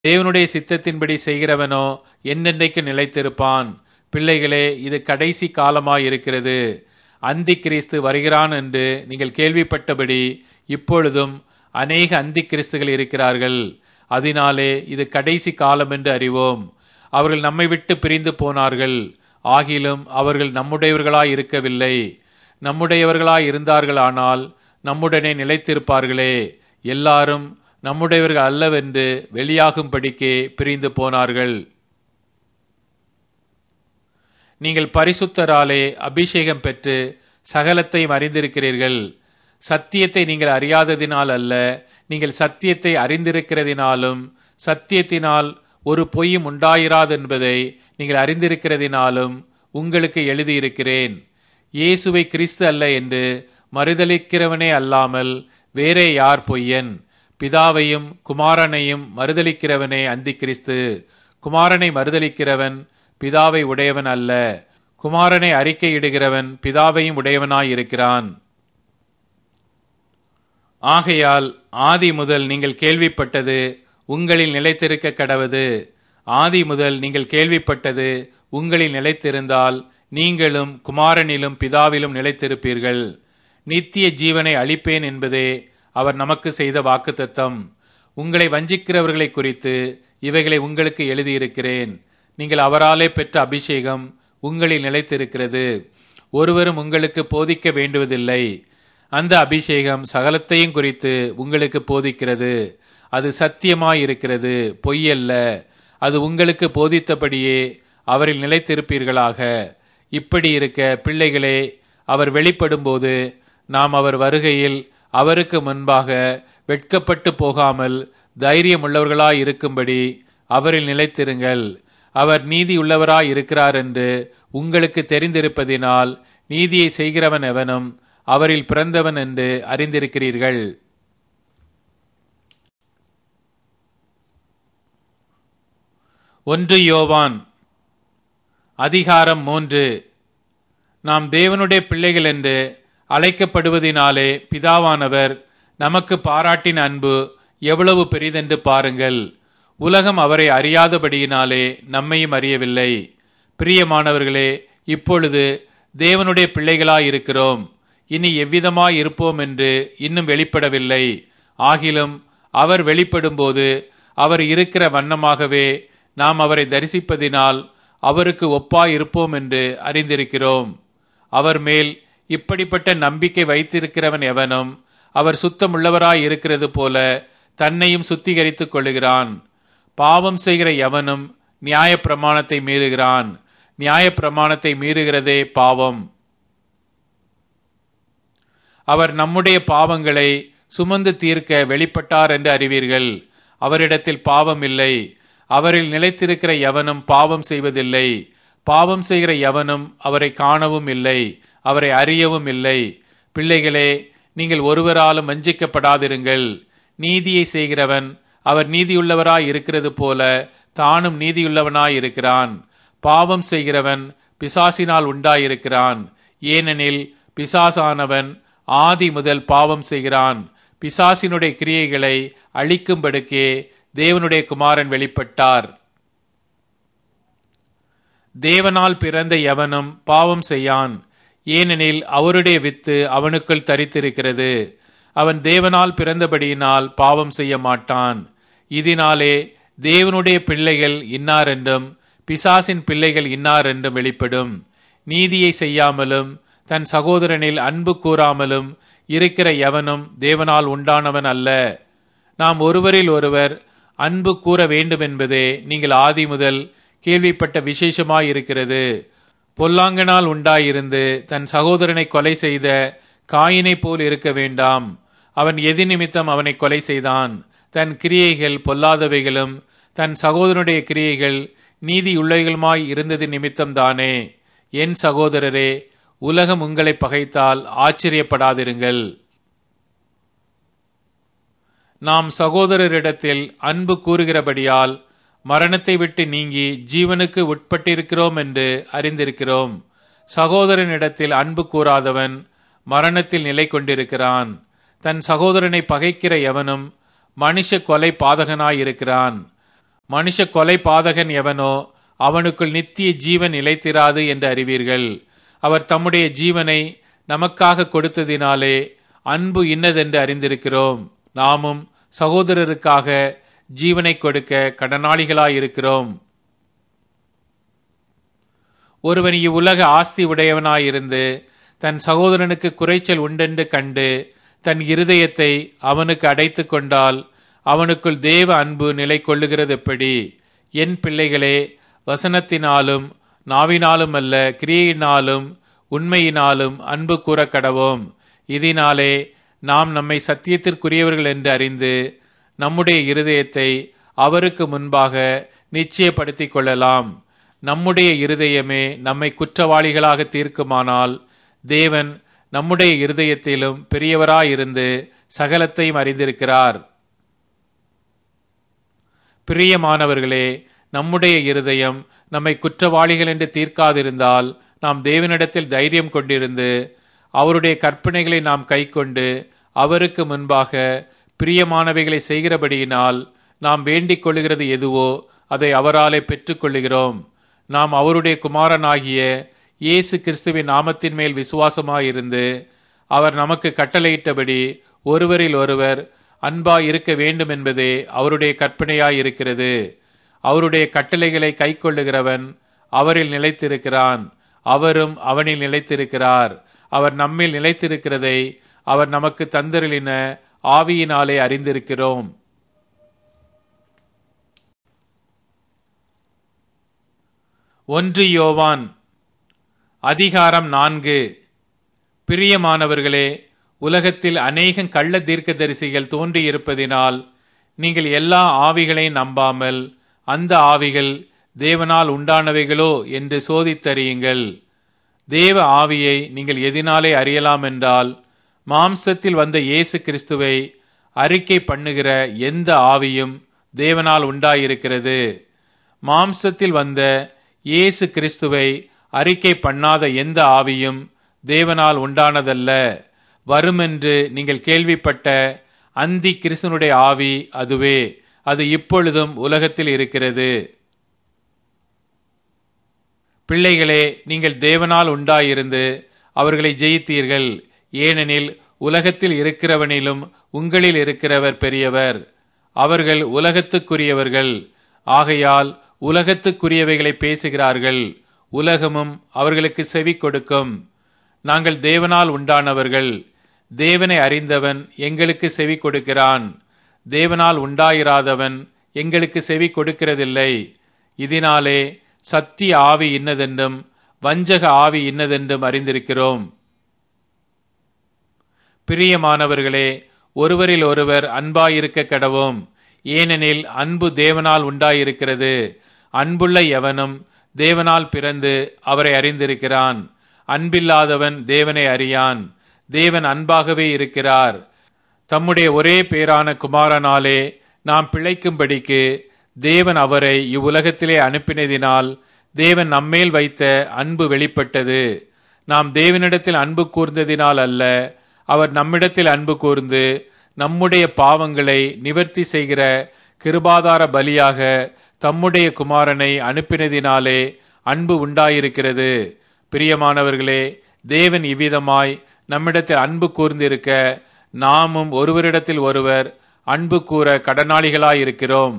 தேவனுடைய சித்தத்தின்படி செய்கிறவனோ என்னென்றைக்கு நிலைத்திருப்பான் பிள்ளைகளே இது கடைசி காலமாயிருக்கிறது அந்தி கிறிஸ்து வருகிறான் என்று நீங்கள் கேள்விப்பட்டபடி இப்பொழுதும் அநேக அந்தி கிறிஸ்துகள் இருக்கிறார்கள் அதனாலே இது கடைசி காலம் என்று அறிவோம் அவர்கள் நம்மை விட்டு பிரிந்து போனார்கள் ஆகிலும் அவர்கள் நம்முடையவர்களாய் இருக்கவில்லை நம்முடையவர்களாய் இருந்தார்களானால் நம்முடனே நிலைத்திருப்பார்களே எல்லாரும் நம்முடையவர்கள் அல்லவென்று வெளியாகும்படிக்கே பிரிந்து போனார்கள் நீங்கள் பரிசுத்தராலே அபிஷேகம் பெற்று சகலத்தையும் அறிந்திருக்கிறீர்கள் சத்தியத்தை நீங்கள் அறியாததினால் அல்ல நீங்கள் சத்தியத்தை அறிந்திருக்கிறதினாலும் சத்தியத்தினால் ஒரு பொய்யும் உண்டாயிராது என்பதை நீங்கள் அறிந்திருக்கிறதினாலும் உங்களுக்கு எழுதியிருக்கிறேன் இயேசுவை கிறிஸ்து அல்ல என்று மறுதலிக்கிறவனே அல்லாமல் வேறே யார் பொய்யன் பிதாவையும் குமாரனையும் மறுதலிக்கிறவனே அந்தி கிறிஸ்து குமாரனை மறுதலிக்கிறவன் பிதாவை உடையவன் அல்ல குமாரனை அறிக்கையிடுகிறவன் பிதாவையும் உடையவனாயிருக்கிறான் ஆகையால் ஆதி முதல் நீங்கள் கேள்விப்பட்டது உங்களில் நிலைத்திருக்க கடவது ஆதி முதல் நீங்கள் கேள்விப்பட்டது உங்களில் நிலைத்திருந்தால் நீங்களும் குமாரனிலும் பிதாவிலும் நிலைத்திருப்பீர்கள் நித்திய ஜீவனை அளிப்பேன் என்பதே அவர் நமக்கு செய்த வாக்குத்தத்தம் உங்களை வஞ்சிக்கிறவர்களை குறித்து இவைகளை உங்களுக்கு எழுதியிருக்கிறேன் நீங்கள் அவராலே பெற்ற அபிஷேகம் உங்களில் நிலைத்திருக்கிறது ஒருவரும் உங்களுக்கு போதிக்க வேண்டுவதில்லை அந்த அபிஷேகம் சகலத்தையும் குறித்து உங்களுக்கு போதிக்கிறது அது சத்தியமாயிருக்கிறது பொய்யல்ல அது உங்களுக்கு போதித்தபடியே அவரில் நிலைத்திருப்பீர்களாக இப்படி இருக்க பிள்ளைகளே அவர் வெளிப்படும்போது நாம் அவர் வருகையில் அவருக்கு முன்பாக வெட்கப்பட்டு போகாமல் தைரியம் உள்ளவர்களாய் இருக்கும்படி அவரில் நிலைத்திருங்கள் அவர் நீதி உள்ளவராய் இருக்கிறார் என்று உங்களுக்கு தெரிந்திருப்பதினால் நீதியை செய்கிறவன் எவனும் அவரில் பிறந்தவன் என்று அறிந்திருக்கிறீர்கள் ஒன்று யோவான் அதிகாரம் மூன்று நாம் தேவனுடைய பிள்ளைகள் என்று அழைக்கப்படுவதினாலே பிதாவானவர் நமக்கு பாராட்டின அன்பு எவ்வளவு பெரிதென்று பாருங்கள் உலகம் அவரை அறியாதபடியினாலே நம்மையும் அறியவில்லை பிரியமானவர்களே இப்பொழுது தேவனுடைய பிள்ளைகளாயிருக்கிறோம் இனி எவ்விதமாய் இருப்போம் என்று இன்னும் வெளிப்படவில்லை ஆகிலும் அவர் வெளிப்படும்போது அவர் இருக்கிற வண்ணமாகவே நாம் அவரை தரிசிப்பதினால் அவருக்கு ஒப்பாய் இருப்போம் என்று அறிந்திருக்கிறோம் அவர் மேல் இப்படிப்பட்ட நம்பிக்கை வைத்திருக்கிறவன் எவனும் அவர் சுத்தமுள்ளவராய் இருக்கிறது போல தன்னையும் சுத்திகரித்துக் கொள்ளுகிறான் பாவம் செய்கிற எவனும் நியாய பிரமாணத்தை மீறுகிறான் நியாய பிரமாணத்தை மீறுகிறதே பாவம் அவர் நம்முடைய பாவங்களை சுமந்து தீர்க்க வெளிப்பட்டார் என்று அறிவீர்கள் அவரிடத்தில் பாவம் இல்லை அவரில் நிலைத்திருக்கிற எவனும் பாவம் செய்வதில்லை பாவம் செய்கிற எவனும் அவரை காணவும் இல்லை அவரை அறியவும் இல்லை பிள்ளைகளே நீங்கள் ஒருவராலும் வஞ்சிக்கப்படாதிருங்கள் நீதியை செய்கிறவன் அவர் நீதியுள்ளவராய் இருக்கிறது போல தானும் நீதியுள்ளவனாய் இருக்கிறான் பாவம் செய்கிறவன் பிசாசினால் உண்டாயிருக்கிறான் ஏனெனில் பிசாசானவன் ஆதி முதல் பாவம் செய்கிறான் பிசாசினுடைய கிரியைகளை அழிக்கும்படுக்கே தேவனுடைய குமாரன் வெளிப்பட்டார் தேவனால் பிறந்த எவனும் பாவம் செய்யான் ஏனெனில் அவருடைய வித்து அவனுக்குள் தரித்திருக்கிறது அவன் தேவனால் பிறந்தபடியினால் பாவம் செய்ய மாட்டான் இதனாலே தேவனுடைய பிள்ளைகள் இன்னார் என்றும் பிசாசின் பிள்ளைகள் இன்னார் என்றும் வெளிப்படும் நீதியை செய்யாமலும் தன் சகோதரனில் அன்பு கூறாமலும் இருக்கிற எவனும் தேவனால் உண்டானவன் அல்ல நாம் ஒருவரில் ஒருவர் அன்பு கூற வேண்டும் என்பதே நீங்கள் ஆதி முதல் கேள்விப்பட்ட விசேஷமாயிருக்கிறது பொல்லாங்கனால் உண்டாயிருந்து தன் சகோதரனை கொலை செய்த காயினை போல் இருக்க வேண்டாம் அவன் எதி நிமித்தம் அவனை கொலை செய்தான் தன் கிரியைகள் பொல்லாதவைகளும் தன் சகோதரனுடைய கிரியைகள் நீதியுள்ளவைகளுமாய் இருந்தது நிமித்தம்தானே என் சகோதரரே உலகம் உங்களை பகைத்தால் ஆச்சரியப்படாதிருங்கள் நாம் சகோதரரிடத்தில் அன்பு கூறுகிறபடியால் மரணத்தை விட்டு நீங்கி ஜீவனுக்கு உட்பட்டிருக்கிறோம் என்று அறிந்திருக்கிறோம் சகோதரனிடத்தில் அன்பு கூறாதவன் மரணத்தில் நிலை கொண்டிருக்கிறான் தன் சகோதரனை பகைக்கிற எவனும் மனுஷ கொலை பாதகனாயிருக்கிறான் மனுஷ கொலை பாதகன் எவனோ அவனுக்குள் நித்திய ஜீவன் நிலைத்திராது என்று அறிவீர்கள் அவர் தம்முடைய ஜீவனை நமக்காக கொடுத்ததினாலே அன்பு இன்னதென்று அறிந்திருக்கிறோம் நாமும் சகோதரருக்காக ஜீவனை கொடுக்க கடனாளிகளாயிருக்கிறோம் ஒருவன் இவ்வுலக ஆஸ்தி உடையவனாயிருந்து தன் சகோதரனுக்கு குறைச்சல் உண்டென்று கண்டு தன் இருதயத்தை அவனுக்கு அடைத்து கொண்டால் அவனுக்குள் தேவ அன்பு நிலை கொள்ளுகிறது எப்படி என் பிள்ளைகளே வசனத்தினாலும் நாவினாலும் அல்ல கிரியையினாலும் உண்மையினாலும் அன்பு கூற கடவோம் இதனாலே நாம் நம்மை சத்தியத்திற்குரியவர்கள் என்று அறிந்து நம்முடைய இருதயத்தை அவருக்கு முன்பாக நிச்சயப்படுத்திக் கொள்ளலாம் நம்முடைய இருதயமே நம்மை குற்றவாளிகளாக தீர்க்குமானால் தேவன் நம்முடைய இருதயத்திலும் பெரியவராயிருந்து சகலத்தையும் அறிந்திருக்கிறார் பிரியமானவர்களே நம்முடைய இருதயம் நம்மை குற்றவாளிகள் என்று தீர்க்காதிருந்தால் நாம் தேவனிடத்தில் தைரியம் கொண்டிருந்து அவருடைய கற்பனைகளை நாம் கைக்கொண்டு அவருக்கு முன்பாக பிரியமானவைகளை செய்கிறபடியினால் நாம் வேண்டிக் கொள்ளுகிறது எதுவோ அதை அவராலே பெற்றுக்கொள்ளுகிறோம் நாம் அவருடைய குமாரனாகிய இயேசு கிறிஸ்துவின் நாமத்தின் மேல் விசுவாசமாயிருந்து அவர் நமக்கு கட்டளையிட்டபடி ஒருவரில் ஒருவர் அன்பாய் இருக்க வேண்டும் என்பதே அவருடைய கற்பனையாய் இருக்கிறது அவருடைய கட்டளைகளை கைக்கொள்ளுகிறவன் அவரில் நிலைத்திருக்கிறான் அவரும் அவனில் நிலைத்திருக்கிறார் அவர் நம்மில் நிலைத்திருக்கிறதை அவர் நமக்கு தந்தருளின ஆவியினாலே அறிந்திருக்கிறோம் ஒன்று யோவான் அதிகாரம் நான்கு பிரியமானவர்களே உலகத்தில் அநேகம் கள்ள தீர்க்கதரிசிகள் தோன்றியிருப்பதினால் நீங்கள் எல்லா ஆவிகளையும் நம்பாமல் அந்த ஆவிகள் தேவனால் உண்டானவைகளோ என்று சோதித்தறியுங்கள் தேவ ஆவியை நீங்கள் எதினாலே அறியலாம் என்றால் மாம்சத்தில் வந்த இயேசு கிறிஸ்துவை அறிக்கை பண்ணுகிற எந்த ஆவியும் தேவனால் உண்டாயிருக்கிறது மாம்சத்தில் வந்த இயேசு கிறிஸ்துவை அறிக்கை பண்ணாத எந்த ஆவியும் தேவனால் உண்டானதல்ல வருமென்று நீங்கள் கேள்விப்பட்ட அந்தி கிறிஸ்தனுடைய ஆவி அதுவே அது இப்பொழுதும் உலகத்தில் இருக்கிறது பிள்ளைகளே நீங்கள் தேவனால் உண்டாயிருந்து அவர்களை ஜெயித்தீர்கள் ஏனெனில் உலகத்தில் இருக்கிறவனிலும் உங்களில் இருக்கிறவர் பெரியவர் அவர்கள் உலகத்துக்குரியவர்கள் ஆகையால் உலகத்துக்குரியவைகளை பேசுகிறார்கள் உலகமும் அவர்களுக்கு செவி கொடுக்கும் நாங்கள் தேவனால் உண்டானவர்கள் தேவனை அறிந்தவன் எங்களுக்கு செவி கொடுக்கிறான் தேவனால் உண்டாயிராதவன் எங்களுக்கு செவி கொடுக்கிறதில்லை இதனாலே சத்திய ஆவி இன்னதென்றும் வஞ்சக ஆவி இன்னதென்றும் அறிந்திருக்கிறோம் பிரியமானவர்களே ஒருவரில் ஒருவர் அன்பாயிருக்க கடவோம் ஏனெனில் அன்பு தேவனால் உண்டாயிருக்கிறது அன்புள்ள எவனும் தேவனால் பிறந்து அவரை அறிந்திருக்கிறான் அன்பில்லாதவன் தேவனை அறியான் தேவன் அன்பாகவே இருக்கிறார் தம்முடைய ஒரே பேரான குமாரனாலே நாம் பிழைக்கும்படிக்கு தேவன் அவரை இவ்வுலகத்திலே அனுப்பினதினால் தேவன் நம்மேல் வைத்த அன்பு வெளிப்பட்டது நாம் தேவனிடத்தில் அன்பு கூர்ந்ததினால் அல்ல அவர் நம்மிடத்தில் அன்பு கூர்ந்து நம்முடைய பாவங்களை நிவர்த்தி செய்கிற கிருபாதார பலியாக தம்முடைய குமாரனை அனுப்பினதினாலே அன்பு உண்டாயிருக்கிறது பிரியமானவர்களே தேவன் இவ்விதமாய் நம்மிடத்தில் அன்பு கூர்ந்திருக்க நாமும் ஒருவரிடத்தில் ஒருவர் அன்பு கூற கடனாளிகளாயிருக்கிறோம்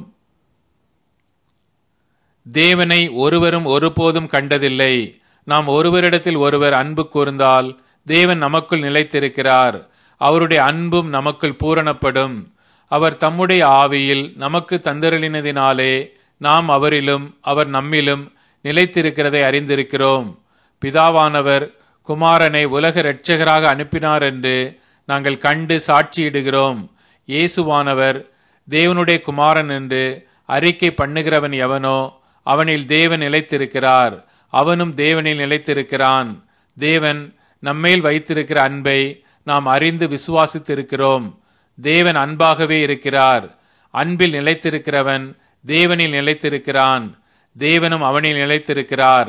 தேவனை ஒருவரும் ஒருபோதும் கண்டதில்லை நாம் ஒருவரிடத்தில் ஒருவர் அன்பு கூர்ந்தால் தேவன் நமக்குள் நிலைத்திருக்கிறார் அவருடைய அன்பும் நமக்குள் பூரணப்படும் அவர் தம்முடைய ஆவியில் நமக்கு தந்தருளினதினாலே நாம் அவரிலும் அவர் நம்மிலும் நிலைத்திருக்கிறதை அறிந்திருக்கிறோம் பிதாவானவர் குமாரனை உலக இரட்சகராக அனுப்பினார் என்று நாங்கள் கண்டு சாட்சியிடுகிறோம் இயேசுவானவர் தேவனுடைய குமாரன் என்று அறிக்கை பண்ணுகிறவன் எவனோ அவனில் தேவன் நிலைத்திருக்கிறார் அவனும் தேவனில் நிலைத்திருக்கிறான் தேவன் நம்மேல் வைத்திருக்கிற அன்பை நாம் அறிந்து விசுவாசித்திருக்கிறோம் தேவன் அன்பாகவே இருக்கிறார் அன்பில் நிலைத்திருக்கிறவன் தேவனில் நிலைத்திருக்கிறான் தேவனும் அவனில் நிலைத்திருக்கிறார்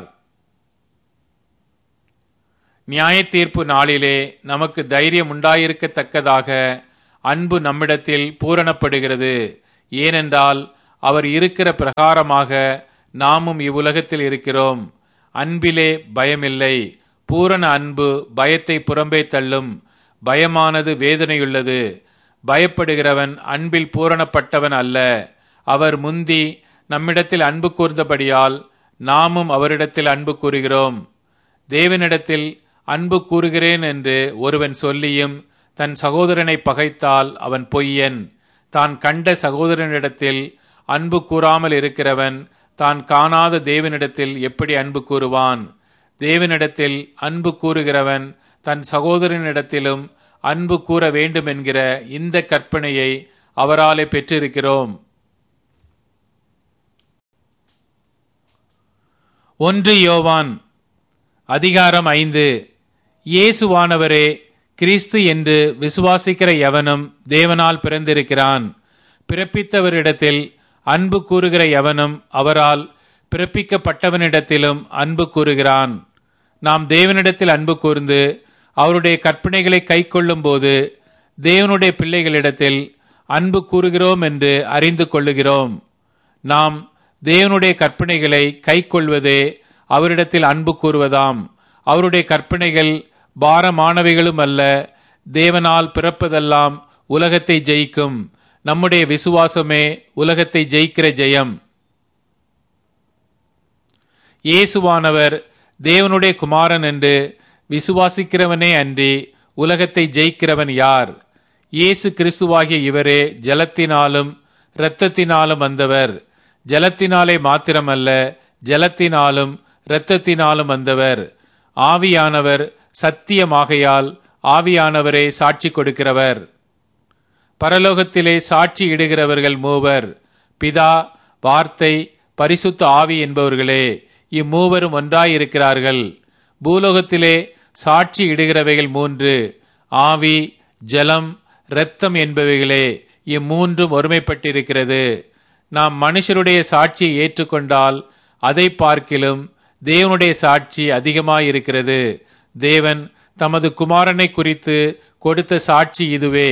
நியாய தீர்ப்பு நாளிலே நமக்கு தைரியம் உண்டாயிருக்கத்தக்கதாக அன்பு நம்மிடத்தில் பூரணப்படுகிறது ஏனென்றால் அவர் இருக்கிற பிரகாரமாக நாமும் இவ்வுலகத்தில் இருக்கிறோம் அன்பிலே பயமில்லை பூரண அன்பு பயத்தை புறம்பே தள்ளும் பயமானது வேதனையுள்ளது பயப்படுகிறவன் அன்பில் பூரணப்பட்டவன் அல்ல அவர் முந்தி நம்மிடத்தில் அன்பு கூர்ந்தபடியால் நாமும் அவரிடத்தில் அன்பு கூறுகிறோம் தேவனிடத்தில் அன்பு கூறுகிறேன் என்று ஒருவன் சொல்லியும் தன் சகோதரனை பகைத்தால் அவன் பொய்யன் தான் கண்ட சகோதரனிடத்தில் அன்பு கூறாமல் இருக்கிறவன் தான் காணாத தேவனிடத்தில் எப்படி அன்பு கூறுவான் தேவனிடத்தில் அன்பு கூறுகிறவன் தன் சகோதரனிடத்திலும் அன்பு கூற வேண்டும் என்கிற இந்த கற்பனையை அவராலே பெற்றிருக்கிறோம் ஒன்று யோவான் அதிகாரம் ஐந்து இயேசுவானவரே கிறிஸ்து என்று விசுவாசிக்கிற எவனும் தேவனால் பிறந்திருக்கிறான் பிறப்பித்தவரிடத்தில் அன்பு கூறுகிற எவனும் அவரால் பிறப்பிக்கப்பட்டவனிடத்திலும் அன்பு கூறுகிறான் நாம் தேவனிடத்தில் அன்பு கூர்ந்து அவருடைய கற்பனைகளை கைக்கொள்ளும் போது தேவனுடைய பிள்ளைகளிடத்தில் அன்பு கூறுகிறோம் என்று அறிந்து கொள்ளுகிறோம் நாம் தேவனுடைய கற்பனைகளை கைக்கொள்வதே அவரிடத்தில் அன்பு கூறுவதாம் அவருடைய கற்பனைகள் பாரமானவைகளும் அல்ல தேவனால் பிறப்பதெல்லாம் உலகத்தை ஜெயிக்கும் நம்முடைய விசுவாசமே உலகத்தை ஜெயிக்கிற ஜெயம் இயேசுவானவர் தேவனுடைய குமாரன் என்று விசுவாசிக்கிறவனே அன்றி உலகத்தை ஜெயிக்கிறவன் யார் இயேசு கிறிஸ்துவாகிய இவரே ஜலத்தினாலும் இரத்தத்தினாலும் வந்தவர் ஜலத்தினாலே மாத்திரமல்ல ஜலத்தினாலும் இரத்தத்தினாலும் வந்தவர் ஆவியானவர் சத்தியமாகையால் ஆவியானவரே சாட்சி கொடுக்கிறவர் பரலோகத்திலே சாட்சி இடுகிறவர்கள் மூவர் பிதா வார்த்தை பரிசுத்த ஆவி என்பவர்களே இம்மூவரும் ஒன்றாயிருக்கிறார்கள் பூலோகத்திலே சாட்சி இடுகிறவைகள் மூன்று ஆவி ஜலம் இரத்தம் என்பவைகளே இம்மூன்றும் ஒருமைப்பட்டிருக்கிறது நாம் மனுஷருடைய சாட்சியை ஏற்றுக்கொண்டால் அதை பார்க்கிலும் தேவனுடைய சாட்சி அதிகமாயிருக்கிறது தேவன் தமது குமாரனை குறித்து கொடுத்த சாட்சி இதுவே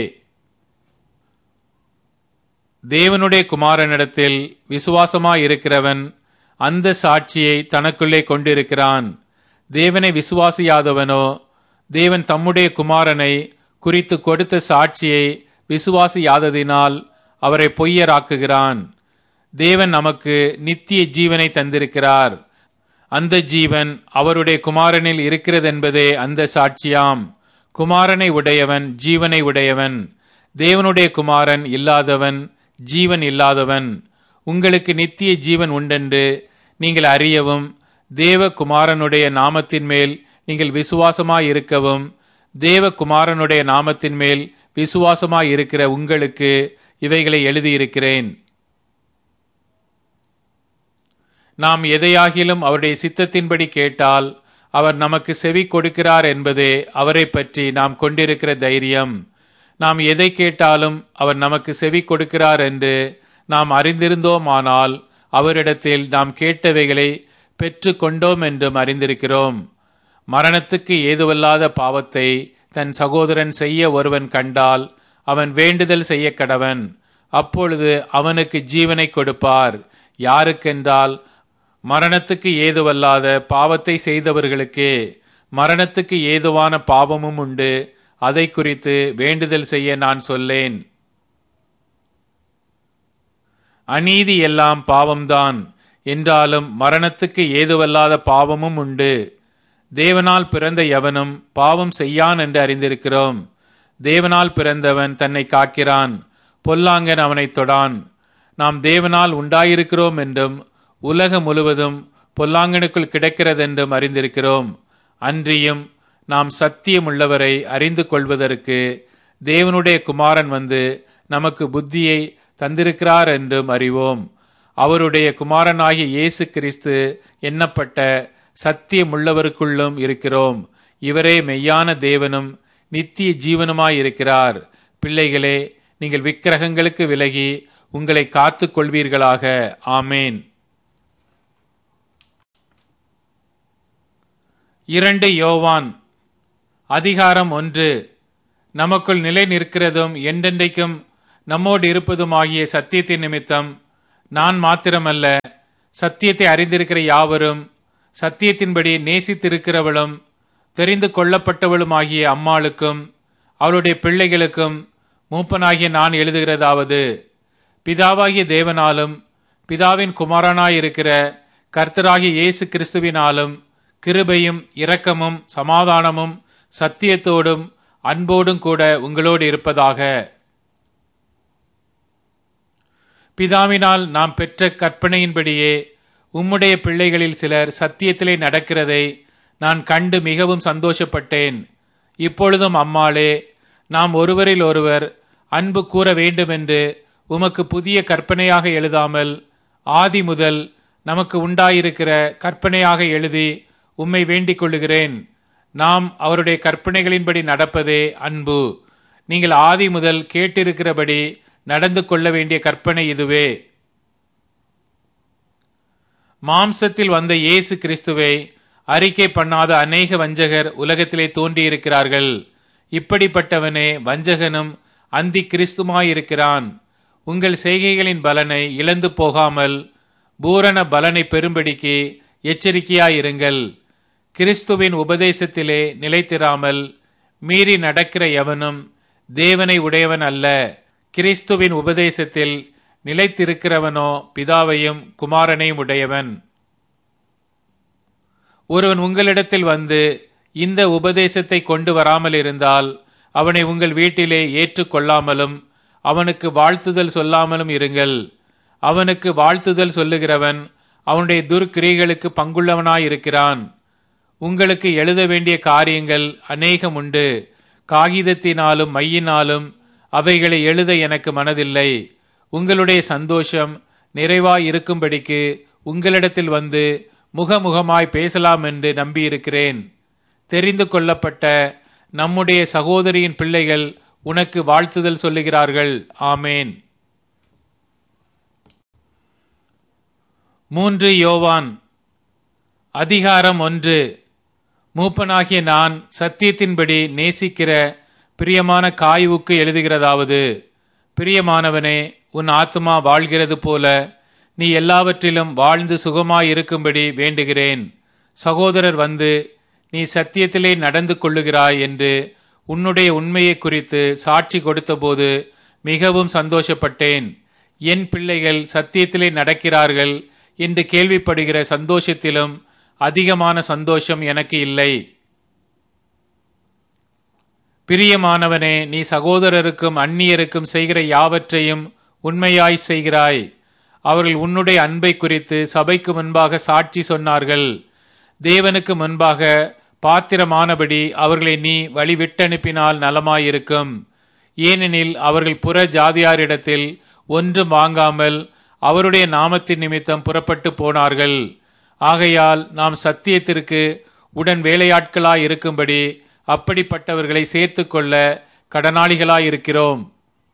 தேவனுடைய குமாரனிடத்தில் விசுவாசமாயிருக்கிறவன் அந்த சாட்சியை தனக்குள்ளே கொண்டிருக்கிறான் தேவனை விசுவாசியாதவனோ தேவன் தம்முடைய குமாரனை குறித்து கொடுத்த சாட்சியை விசுவாசியாததினால் அவரை பொய்யராக்குகிறான் தேவன் நமக்கு நித்திய ஜீவனை தந்திருக்கிறார் அந்த ஜீவன் அவருடைய குமாரனில் இருக்கிறதென்பதே அந்த சாட்சியாம் குமாரனை உடையவன் ஜீவனை உடையவன் தேவனுடைய குமாரன் இல்லாதவன் ஜீவன் இல்லாதவன் உங்களுக்கு நித்திய ஜீவன் உண்டென்று நீங்கள் அறியவும் தேவ குமாரனுடைய நாமத்தின் மேல் நீங்கள் விசுவாசமாய் இருக்கவும் தேவ குமாரனுடைய நாமத்தின் மேல் விசுவாசமாய் இருக்கிற உங்களுக்கு இவைகளை எழுதியிருக்கிறேன் நாம் எதையாகிலும் அவருடைய சித்தத்தின்படி கேட்டால் அவர் நமக்கு செவி கொடுக்கிறார் என்பதே அவரை பற்றி நாம் கொண்டிருக்கிற தைரியம் நாம் எதை கேட்டாலும் அவர் நமக்கு செவி கொடுக்கிறார் என்று நாம் அறிந்திருந்தோமானால் அவரிடத்தில் நாம் கேட்டவைகளை பெற்று கொண்டோம் என்றும் அறிந்திருக்கிறோம் மரணத்துக்கு ஏதுவல்லாத பாவத்தை தன் சகோதரன் செய்ய ஒருவன் கண்டால் அவன் வேண்டுதல் செய்ய கடவன் அப்பொழுது அவனுக்கு ஜீவனை கொடுப்பார் யாருக்கென்றால் மரணத்துக்கு ஏதுவல்லாத பாவத்தை செய்தவர்களுக்கே மரணத்துக்கு ஏதுவான பாவமும் உண்டு அதை குறித்து வேண்டுதல் செய்ய நான் சொல்லேன் அநீதி எல்லாம் பாவம்தான் என்றாலும் மரணத்துக்கு ஏதுவல்லாத பாவமும் உண்டு தேவனால் பிறந்த எவனும் பாவம் செய்யான் என்று அறிந்திருக்கிறோம் தேவனால் பிறந்தவன் தன்னை காக்கிறான் பொல்லாங்கன் அவனை தொடான் நாம் தேவனால் உண்டாயிருக்கிறோம் என்றும் உலகம் முழுவதும் பொல்லாங்கனுக்குள் கிடக்கிறதென்றும் அறிந்திருக்கிறோம் அன்றியும் நாம் சத்தியம் உள்ளவரை அறிந்து கொள்வதற்கு தேவனுடைய குமாரன் வந்து நமக்கு புத்தியை தந்திருக்கிறார் என்றும் அறிவோம் அவருடைய குமாரனாகிய இயேசு கிறிஸ்து எண்ணப்பட்ட சத்தியமுள்ளவருக்குள்ளும் இருக்கிறோம் இவரே மெய்யான தேவனும் நித்திய ஜீவனுமாயிருக்கிறார் பிள்ளைகளே நீங்கள் விக்கிரகங்களுக்கு விலகி உங்களை காத்துக் கொள்வீர்களாக ஆமேன் இரண்டு யோவான் அதிகாரம் ஒன்று நமக்குள் நிலை நிற்கிறதும் என்றென்றைக்கும் நம்மோடு இருப்பதுமாகிய சத்தியத்தின் நிமித்தம் நான் மாத்திரமல்ல சத்தியத்தை அறிந்திருக்கிற யாவரும் சத்தியத்தின்படி நேசித்திருக்கிறவளும் தெரிந்து கொள்ளப்பட்டவளுமாகிய அம்மாளுக்கும் அவளுடைய பிள்ளைகளுக்கும் மூப்பனாகிய நான் எழுதுகிறதாவது பிதாவாகிய தேவனாலும் பிதாவின் குமாரனாயிருக்கிற கர்த்தராகிய இயேசு கிறிஸ்துவினாலும் கிருபையும் இரக்கமும் சமாதானமும் சத்தியத்தோடும் அன்போடும் கூட உங்களோடு இருப்பதாக பிதாவினால் நாம் பெற்ற கற்பனையின்படியே உம்முடைய பிள்ளைகளில் சிலர் சத்தியத்திலே நடக்கிறதை நான் கண்டு மிகவும் சந்தோஷப்பட்டேன் இப்பொழுதும் அம்மாளே நாம் ஒருவரில் ஒருவர் அன்பு கூற வேண்டுமென்று உமக்கு புதிய கற்பனையாக எழுதாமல் ஆதி முதல் நமக்கு உண்டாயிருக்கிற கற்பனையாக எழுதி உம்மை வேண்டிக் கொள்ளுகிறேன் நாம் அவருடைய கற்பனைகளின்படி நடப்பதே அன்பு நீங்கள் ஆதி முதல் கேட்டிருக்கிறபடி நடந்து கொள்ள வேண்டிய கற்பனை இதுவே மாம்சத்தில் வந்த இயேசு கிறிஸ்துவை அறிக்கை பண்ணாத அநேக வஞ்சகர் உலகத்திலே தோன்றியிருக்கிறார்கள் இப்படிப்பட்டவனே வஞ்சகனும் அந்தி கிறிஸ்துமாயிருக்கிறான் உங்கள் செய்கைகளின் பலனை இழந்து போகாமல் பூரண பலனை பெறும்படிக்கு எச்சரிக்கையாயிருங்கள் கிறிஸ்துவின் உபதேசத்திலே நிலைத்திராமல் மீறி நடக்கிற எவனும் தேவனை உடையவன் அல்ல கிறிஸ்துவின் உபதேசத்தில் நிலைத்திருக்கிறவனோ பிதாவையும் குமாரனையும் உடையவன் ஒருவன் உங்களிடத்தில் வந்து இந்த உபதேசத்தை கொண்டு வராமல் இருந்தால் அவனை உங்கள் வீட்டிலே ஏற்றுக்கொள்ளாமலும் அவனுக்கு வாழ்த்துதல் சொல்லாமலும் இருங்கள் அவனுக்கு வாழ்த்துதல் சொல்லுகிறவன் அவனுடைய துர்க்கிரியைகளுக்கு பங்குள்ளவனாயிருக்கிறான் உங்களுக்கு எழுத வேண்டிய காரியங்கள் அநேகம் உண்டு காகிதத்தினாலும் மையினாலும் அவைகளை எழுத எனக்கு மனதில்லை உங்களுடைய சந்தோஷம் நிறைவாய் இருக்கும்படிக்கு உங்களிடத்தில் வந்து முகமுகமாய் பேசலாம் என்று நம்பியிருக்கிறேன் தெரிந்து கொள்ளப்பட்ட நம்முடைய சகோதரியின் பிள்ளைகள் உனக்கு வாழ்த்துதல் சொல்லுகிறார்கள் ஆமேன் மூன்று யோவான் அதிகாரம் ஒன்று மூப்பனாகிய நான் சத்தியத்தின்படி நேசிக்கிற பிரியமான காயுவுக்கு எழுதுகிறதாவது பிரியமானவனே உன் ஆத்மா வாழ்கிறது போல நீ எல்லாவற்றிலும் வாழ்ந்து சுகமாயிருக்கும்படி வேண்டுகிறேன் சகோதரர் வந்து நீ சத்தியத்திலே நடந்து கொள்ளுகிறாய் என்று உன்னுடைய உண்மையை குறித்து சாட்சி கொடுத்தபோது மிகவும் சந்தோஷப்பட்டேன் என் பிள்ளைகள் சத்தியத்திலே நடக்கிறார்கள் என்று கேள்விப்படுகிற சந்தோஷத்திலும் அதிகமான சந்தோஷம் எனக்கு இல்லை பிரியமானவனே நீ சகோதரருக்கும் அந்நியருக்கும் செய்கிற யாவற்றையும் உண்மையாய் செய்கிறாய் அவர்கள் உன்னுடைய அன்பை குறித்து சபைக்கு முன்பாக சாட்சி சொன்னார்கள் தேவனுக்கு முன்பாக பாத்திரமானபடி அவர்களை நீ வழிவிட்டனுப்பினால் நலமாயிருக்கும் ஏனெனில் அவர்கள் புற ஜாதியாரிடத்தில் ஒன்றும் வாங்காமல் அவருடைய நாமத்தின் நிமித்தம் புறப்பட்டு போனார்கள் ஆகையால் நாம் சத்தியத்திற்கு உடன் வேலையாட்களாய் இருக்கும்படி அப்படிப்பட்டவர்களை சேர்த்து கொள்ள கடனாளிகளாயிருக்கிறோம்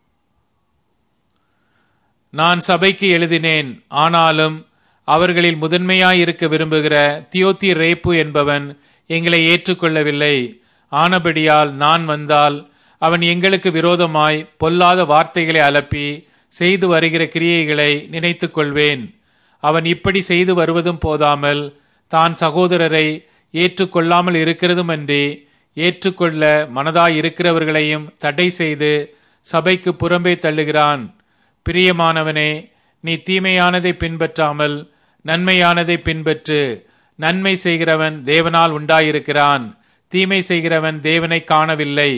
நான் சபைக்கு எழுதினேன் ஆனாலும் அவர்களில் முதன்மையாயிருக்க விரும்புகிற தியோத்தி ரேப்பு என்பவன் எங்களை ஏற்றுக்கொள்ளவில்லை ஆனபடியால் நான் வந்தால் அவன் எங்களுக்கு விரோதமாய் பொல்லாத வார்த்தைகளை அலப்பி செய்து வருகிற கிரியைகளை நினைத்துக் கொள்வேன் அவன் இப்படி செய்து வருவதும் போதாமல் தான் சகோதரரை ஏற்றுக்கொள்ளாமல் இருக்கிறதுமன்றி ஏற்றுக்கொள்ள மனதாய் இருக்கிறவர்களையும் தடை செய்து சபைக்கு புறம்பே தள்ளுகிறான் பிரியமானவனே நீ தீமையானதை பின்பற்றாமல் நன்மையானதை பின்பற்று நன்மை செய்கிறவன் தேவனால் உண்டாயிருக்கிறான் தீமை செய்கிறவன் தேவனை காணவில்லை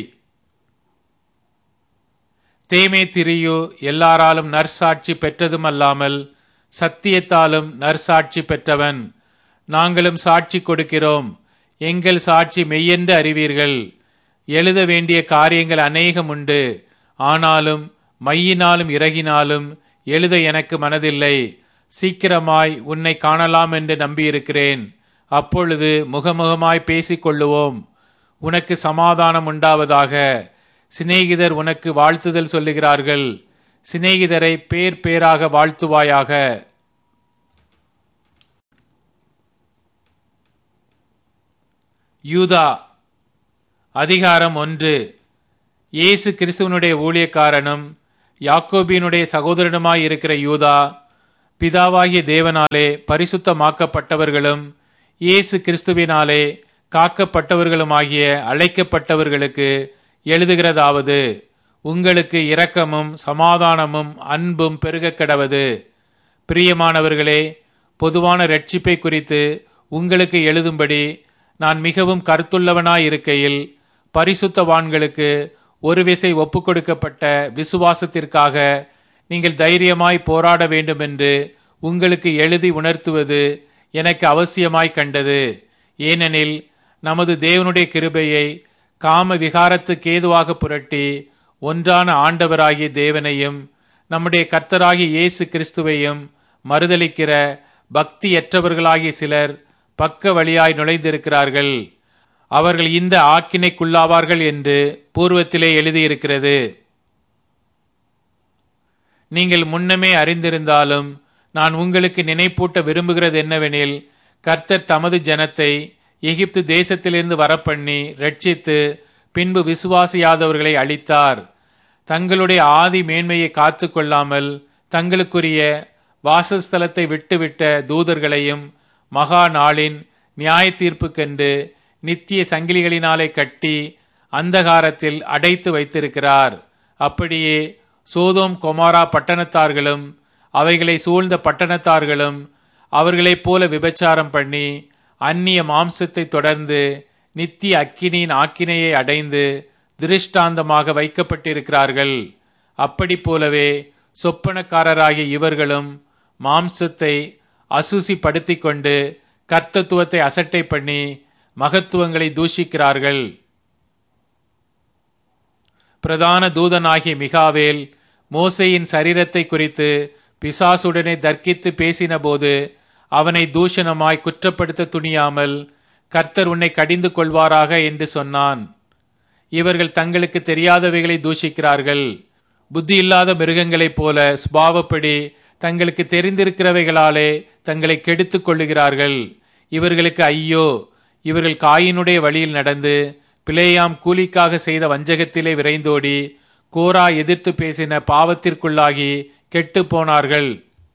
தேமே திரியு எல்லாராலும் நற்சாட்சி பெற்றதும் அல்லாமல் சத்தியத்தாலும் நற்சாட்சி பெற்றவன் நாங்களும் சாட்சி கொடுக்கிறோம் எங்கள் சாட்சி மெய்யென்று அறிவீர்கள் எழுத வேண்டிய காரியங்கள் அநேகம் உண்டு ஆனாலும் மையினாலும் இறகினாலும் எழுத எனக்கு மனதில்லை சீக்கிரமாய் உன்னை காணலாம் என்று நம்பியிருக்கிறேன் அப்பொழுது முகமுகமாய் பேசிக் கொள்ளுவோம் உனக்கு சமாதானம் உண்டாவதாக சிநேகிதர் உனக்கு வாழ்த்துதல் சொல்லுகிறார்கள் சிநேகிதரை பேர் பேராக வாழ்த்துவாயாக யூதா அதிகாரம் ஒன்று இயேசு கிறிஸ்துவனுடைய ஊழியக்காரனும் யாக்கோபியனுடைய சகோதரனுமாய் இருக்கிற யூதா பிதாவாகிய தேவனாலே பரிசுத்தமாக்கப்பட்டவர்களும் இயேசு கிறிஸ்துவினாலே காக்கப்பட்டவர்களுமாகிய அழைக்கப்பட்டவர்களுக்கு எழுதுகிறதாவது உங்களுக்கு இரக்கமும் சமாதானமும் அன்பும் பெருகக் கடவது பிரியமானவர்களே பொதுவான ரட்சிப்பை குறித்து உங்களுக்கு எழுதும்படி நான் மிகவும் கருத்துள்ளவனாயிருக்கையில் பரிசுத்தவான்களுக்கு ஒரு விசை ஒப்புக் கொடுக்கப்பட்ட விசுவாசத்திற்காக நீங்கள் தைரியமாய் போராட வேண்டும் என்று உங்களுக்கு எழுதி உணர்த்துவது எனக்கு அவசியமாய் கண்டது ஏனெனில் நமது தேவனுடைய கிருபையை காம விகாரத்துக்கு ஏதுவாக புரட்டி ஒன்றான ஆண்டவராகிய தேவனையும் நம்முடைய கர்த்தராகிய இயேசு கிறிஸ்துவையும் மறுதலிக்கிற பக்தியற்றவர்களாகிய சிலர் பக்க வழியாய் நுழைந்திருக்கிறார்கள் அவர்கள் இந்த ஆக்கினைக்குள்ளாவார்கள் என்று பூர்வத்திலே எழுதியிருக்கிறது நீங்கள் முன்னமே அறிந்திருந்தாலும் நான் உங்களுக்கு நினைப்பூட்ட விரும்புகிறது என்னவெனில் கர்த்தர் தமது ஜனத்தை எகிப்து தேசத்திலிருந்து வரப்பண்ணி ரட்சித்து பின்பு விசுவாசியாதவர்களை அளித்தார் தங்களுடைய ஆதி மேன்மையை காத்து கொள்ளாமல் தங்களுக்குரிய வாசஸ்தலத்தை விட்டுவிட்ட தூதர்களையும் மகா நாளின் நியாய தீர்ப்புக்கென்று நித்திய சங்கிலிகளினாலே கட்டி அந்தகாரத்தில் அடைத்து வைத்திருக்கிறார் அப்படியே சோதோம் கொமாரா பட்டணத்தார்களும் அவைகளை சூழ்ந்த பட்டணத்தார்களும் அவர்களைப் போல விபச்சாரம் பண்ணி அந்நிய மாம்சத்தை தொடர்ந்து நித்திய அக்கினியின் ஆக்கினையை அடைந்து திருஷ்டாந்தமாக வைக்கப்பட்டிருக்கிறார்கள் அப்படி போலவே சொப்பனக்காரராகிய இவர்களும் மாம்சத்தை அசுசிப்படுத்திக் கொண்டு கர்த்தத்துவத்தை அசட்டை பண்ணி மகத்துவங்களை தூஷிக்கிறார்கள் பிரதான தூதனாகிய மிகாவேல் மோசையின் சரீரத்தை குறித்து பிசாசுடனே தர்க்கித்து பேசினபோது அவனை தூஷணமாய் குற்றப்படுத்த துணியாமல் கர்த்தர் உன்னை கடிந்து கொள்வாராக என்று சொன்னான் இவர்கள் தங்களுக்கு தெரியாதவைகளை தூஷிக்கிறார்கள் புத்தி இல்லாத மிருகங்களைப் போல சுபாவப்படி தங்களுக்கு தெரிந்திருக்கிறவைகளாலே தங்களை கெடுத்துக் கொள்ளுகிறார்கள் இவர்களுக்கு ஐயோ இவர்கள் காயினுடைய வழியில் நடந்து பிளேயாம் கூலிக்காக செய்த வஞ்சகத்திலே விரைந்தோடி கோரா எதிர்த்து பேசின பாவத்திற்குள்ளாகி கெட்டு போனார்கள்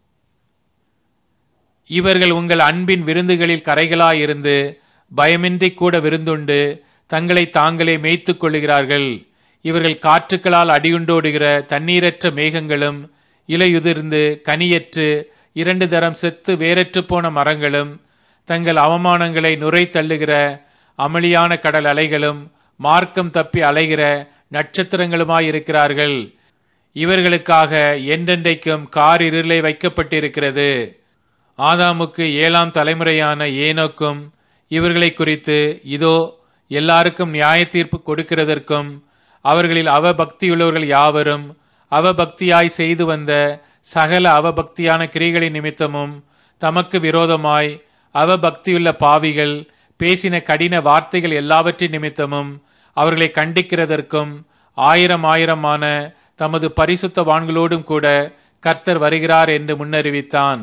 இவர்கள் உங்கள் அன்பின் விருந்துகளில் கரைகளாயிருந்து பயமின்றி கூட விருந்துண்டு தங்களை தாங்களே மேய்த்துக் கொள்ளுகிறார்கள் இவர்கள் காற்றுக்களால் அடியுண்டோடுகிற தண்ணீரற்ற மேகங்களும் இலையுதிர்ந்து கனியற்று இரண்டு தரம் செத்து வேறற்று போன மரங்களும் தங்கள் அவமானங்களை நுரை தள்ளுகிற அமளியான கடல் அலைகளும் மார்க்கம் தப்பி அலைகிற நட்சத்திரங்களுமாயிருக்கிறார்கள் இவர்களுக்காக என்றென்றைக்கும் கார் இருளை வைக்கப்பட்டிருக்கிறது ஆதாமுக்கு ஏழாம் தலைமுறையான ஏனோக்கும் இவர்களை குறித்து இதோ எல்லாருக்கும் நியாய தீர்ப்பு கொடுக்கிறதற்கும் அவர்களில் அவபக்தியுள்ளவர்கள் யாவரும் அவபக்தியாய் செய்து வந்த சகல அவபக்தியான கிரிகளின் நிமித்தமும் தமக்கு விரோதமாய் அவபக்தியுள்ள பாவிகள் பேசின கடின வார்த்தைகள் எல்லாவற்றின் நிமித்தமும் அவர்களை கண்டிக்கிறதற்கும் ஆயிரம் ஆயிரமான தமது பரிசுத்தவான்களோடும் கூட கர்த்தர் வருகிறார் என்று முன்னறிவித்தான்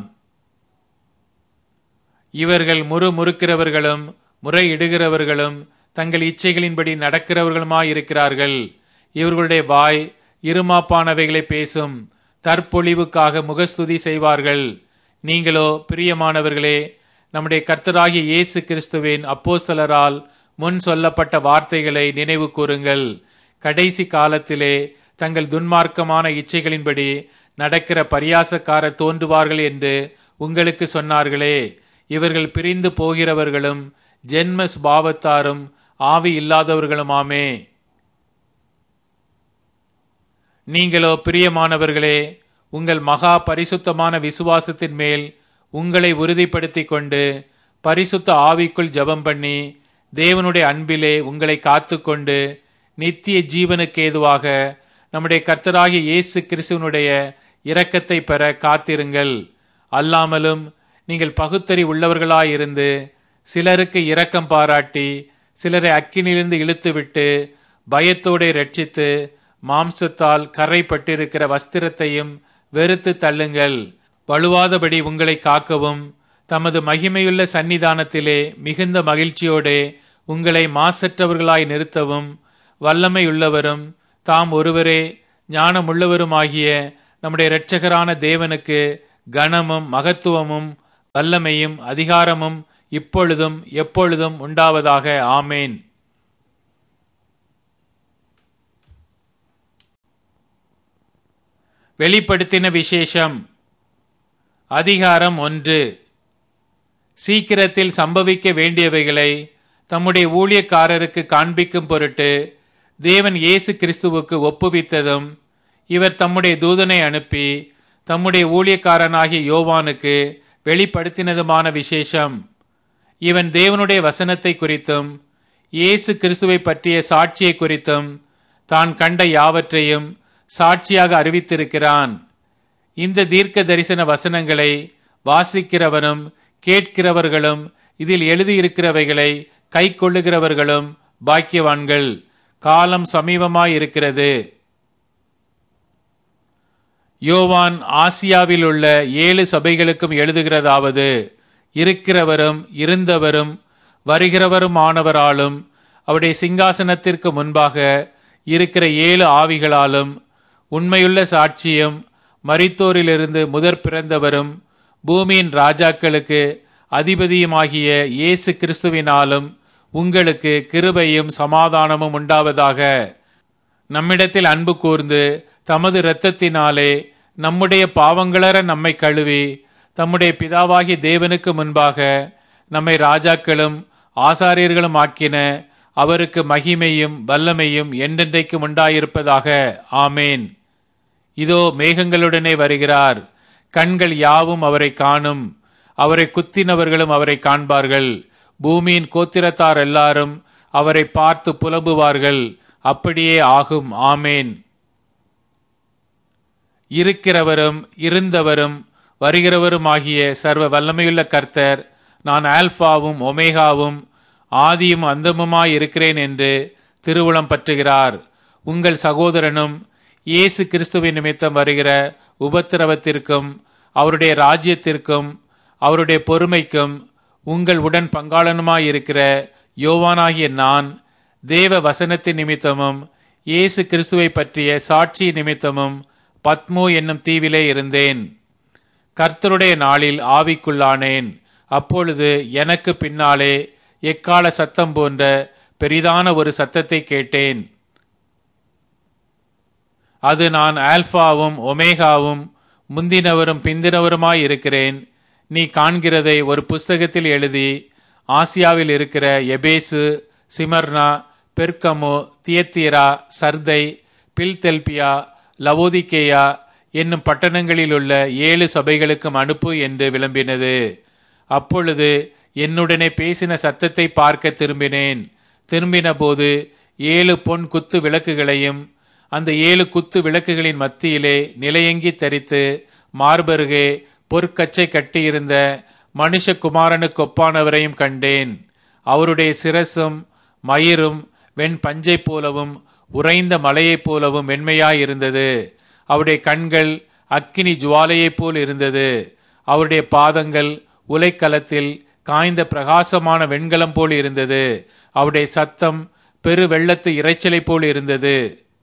இவர்கள் முறு முறுக்கிறவர்களும் முறையிடுகிறவர்களும் தங்கள் இச்சைகளின்படி நடக்கிறவர்களுமாயிருக்கிறார்கள் இவர்களுடைய வாய் இருமாப்பானவைகளை பேசும் தற்பொழிவுக்காக முகஸ்துதி செய்வார்கள் நீங்களோ பிரியமானவர்களே நம்முடைய கர்த்தராகிய இயேசு கிறிஸ்துவின் அப்போஸ்தலரால் முன் சொல்லப்பட்ட வார்த்தைகளை நினைவு கூறுங்கள் கடைசி காலத்திலே தங்கள் துன்மார்க்கமான இச்சைகளின்படி நடக்கிற பரியாசக்காரர் தோன்றுவார்கள் என்று உங்களுக்கு சொன்னார்களே இவர்கள் பிரிந்து போகிறவர்களும் ஜென்ம சுபாவத்தாரும் ஆவி இல்லாதவர்களுமாமே நீங்களோ பிரியமானவர்களே உங்கள் மகா பரிசுத்தமான விசுவாசத்தின் மேல் உங்களை உறுதிப்படுத்திக் கொண்டு பரிசுத்த ஆவிக்குள் ஜெபம் பண்ணி தேவனுடைய அன்பிலே உங்களை காத்துக்கொண்டு நித்திய ஜீவனுக்கு ஏதுவாக நம்முடைய கர்த்தராகிய இயேசு கிறிஸ்துவனுடைய இரக்கத்தை பெற காத்திருங்கள் அல்லாமலும் நீங்கள் பகுத்தறி உள்ளவர்களாயிருந்து சிலருக்கு இரக்கம் பாராட்டி சிலரை அக்கினிலிருந்து இழுத்துவிட்டு பயத்தோടെ ரட்சித்து மாம்சத்தால் கரைப்பட்டிருக்கிற வஸ்திரத்தையும் வெறுத்து தள்ளுங்கள் வலுவாதபடி உங்களை காக்கவும் தமது மகிமையுள்ள சன்னிதானத்திலே மிகுந்த மகிழ்ச்சியோடே உங்களை மாசற்றவர்களாய் நிறுத்தவும் வல்லமையுள்ளவரும் தாம் ஒருவரே ஞானமுள்ளவருமாகிய நம்முடைய இரட்சகரான தேவனுக்கு கனமும் மகத்துவமும் வல்லமையும் அதிகாரமும் இப்பொழுதும் எப்பொழுதும் உண்டாவதாக ஆமேன் வெளிப்படுத்தின விசேஷம் அதிகாரம் ஒன்று சீக்கிரத்தில் சம்பவிக்க வேண்டியவைகளை தம்முடைய ஊழியக்காரருக்கு காண்பிக்கும் பொருட்டு தேவன் இயேசு கிறிஸ்துவுக்கு ஒப்புவித்ததும் இவர் தம்முடைய தூதனை அனுப்பி தம்முடைய ஊழியக்காரனாகிய யோவானுக்கு வெளிப்படுத்தினதுமான விசேஷம் இவன் தேவனுடைய வசனத்தை குறித்தும் இயேசு கிறிஸ்துவை பற்றிய சாட்சியை குறித்தும் தான் கண்ட யாவற்றையும் சாட்சியாக அறிவித்திருக்கிறான் இந்த தீர்க்க தரிசன வசனங்களை வாசிக்கிறவனும் கேட்கிறவர்களும் இதில் எழுதியிருக்கிறவைகளை கை கொள்ளுகிறவர்களும் பாக்கியவான்கள் காலம் சமீபமாயிருக்கிறது யோவான் ஆசியாவில் உள்ள ஏழு சபைகளுக்கும் எழுதுகிறதாவது இருக்கிறவரும் இருந்தவரும் வருகிறவருமானவராலும் அவருடைய சிங்காசனத்திற்கு முன்பாக இருக்கிற ஏழு ஆவிகளாலும் உண்மையுள்ள சாட்சியம் மரித்தோரிலிருந்து முதற் பிறந்தவரும் பூமியின் ராஜாக்களுக்கு அதிபதியுமாகிய இயேசு கிறிஸ்துவினாலும் உங்களுக்கு கிருபையும் சமாதானமும் உண்டாவதாக நம்மிடத்தில் அன்பு கூர்ந்து தமது இரத்தத்தினாலே நம்முடைய பாவங்களற நம்மை கழுவி தம்முடைய பிதாவாகிய தேவனுக்கு முன்பாக நம்மை ராஜாக்களும் ஆசாரியர்களும் ஆக்கின அவருக்கு மகிமையும் வல்லமையும் என்றென்றைக்கும் உண்டாயிருப்பதாக ஆமேன் இதோ மேகங்களுடனே வருகிறார் கண்கள் யாவும் அவரை காணும் அவரை குத்தினவர்களும் அவரை காண்பார்கள் பூமியின் கோத்திரத்தார் எல்லாரும் அவரை பார்த்து புலம்புவார்கள் அப்படியே ஆகும் ஆமேன் இருக்கிறவரும் இருந்தவரும் வருகிறவருமாகிய சர்வ வல்லமையுள்ள கர்த்தர் நான் ஆல்பாவும் ஒமேகாவும் ஆதியும் அந்தமுமாய் இருக்கிறேன் என்று திருவுளம் பற்றுகிறார் உங்கள் சகோதரனும் இயேசு கிறிஸ்துவின் நிமித்தம் வருகிற உபத்திரவத்திற்கும் அவருடைய ராஜ்யத்திற்கும் அவருடைய பொறுமைக்கும் உங்கள் உடன் பங்காளனுமாயிருக்கிற யோவானாகிய நான் தேவ வசனத்தின் நிமித்தமும் இயேசு கிறிஸ்துவை பற்றிய சாட்சி நிமித்தமும் பத்மோ என்னும் தீவிலே இருந்தேன் கர்த்தருடைய நாளில் ஆவிக்குள்ளானேன் அப்பொழுது எனக்கு பின்னாலே எக்கால சத்தம் போன்ற பெரிதான ஒரு சத்தத்தை கேட்டேன் அது நான் ஆல்பாவும் ஒமேகாவும் முந்தினவரும் பிந்தினவருமாய் இருக்கிறேன் நீ காண்கிறதை ஒரு புஸ்தகத்தில் எழுதி ஆசியாவில் இருக்கிற Ephesus Smyrna Pergamum Thyatira Sardis Philadelphia Laodicea என்னும் பட்டணங்களில் உள்ள ஏழு சபைகளுக்கும் அனுப்பு என்று விளம்பினது அப்பொழுது என்னுடனே பேசின சத்தத்தை பார்க்க திரும்பினேன் திரும்பின போது ஏழு பொன் குத்து விளக்குகளையும் அந்த ஏழு குத்து விளக்குகளின் மத்தியிலே நிலையங்கி தரித்து மார்பருகே பொற்கச்சை கட்டியிருந்த மனுஷகுமாரனுக்கு ஒப்பானவரையும் கண்டேன் அவருடைய சிரசும் மயிரும் வெண் பஞ்சை போலவும் உறைந்த மலையைப் போலவும் வெண்மையாயிருந்தது அவருடைய கண்கள் அக்கினி ஜுவாலையைப் போல் இருந்தது அவருடைய பாதங்கள் உலைக்களத்தில் காய்ந்த பிரகாசமான வெண்கலம் போல் இருந்தது அவருடைய சத்தம் பெரு வெள்ளத்து இறைச்சலை போல் இருந்தது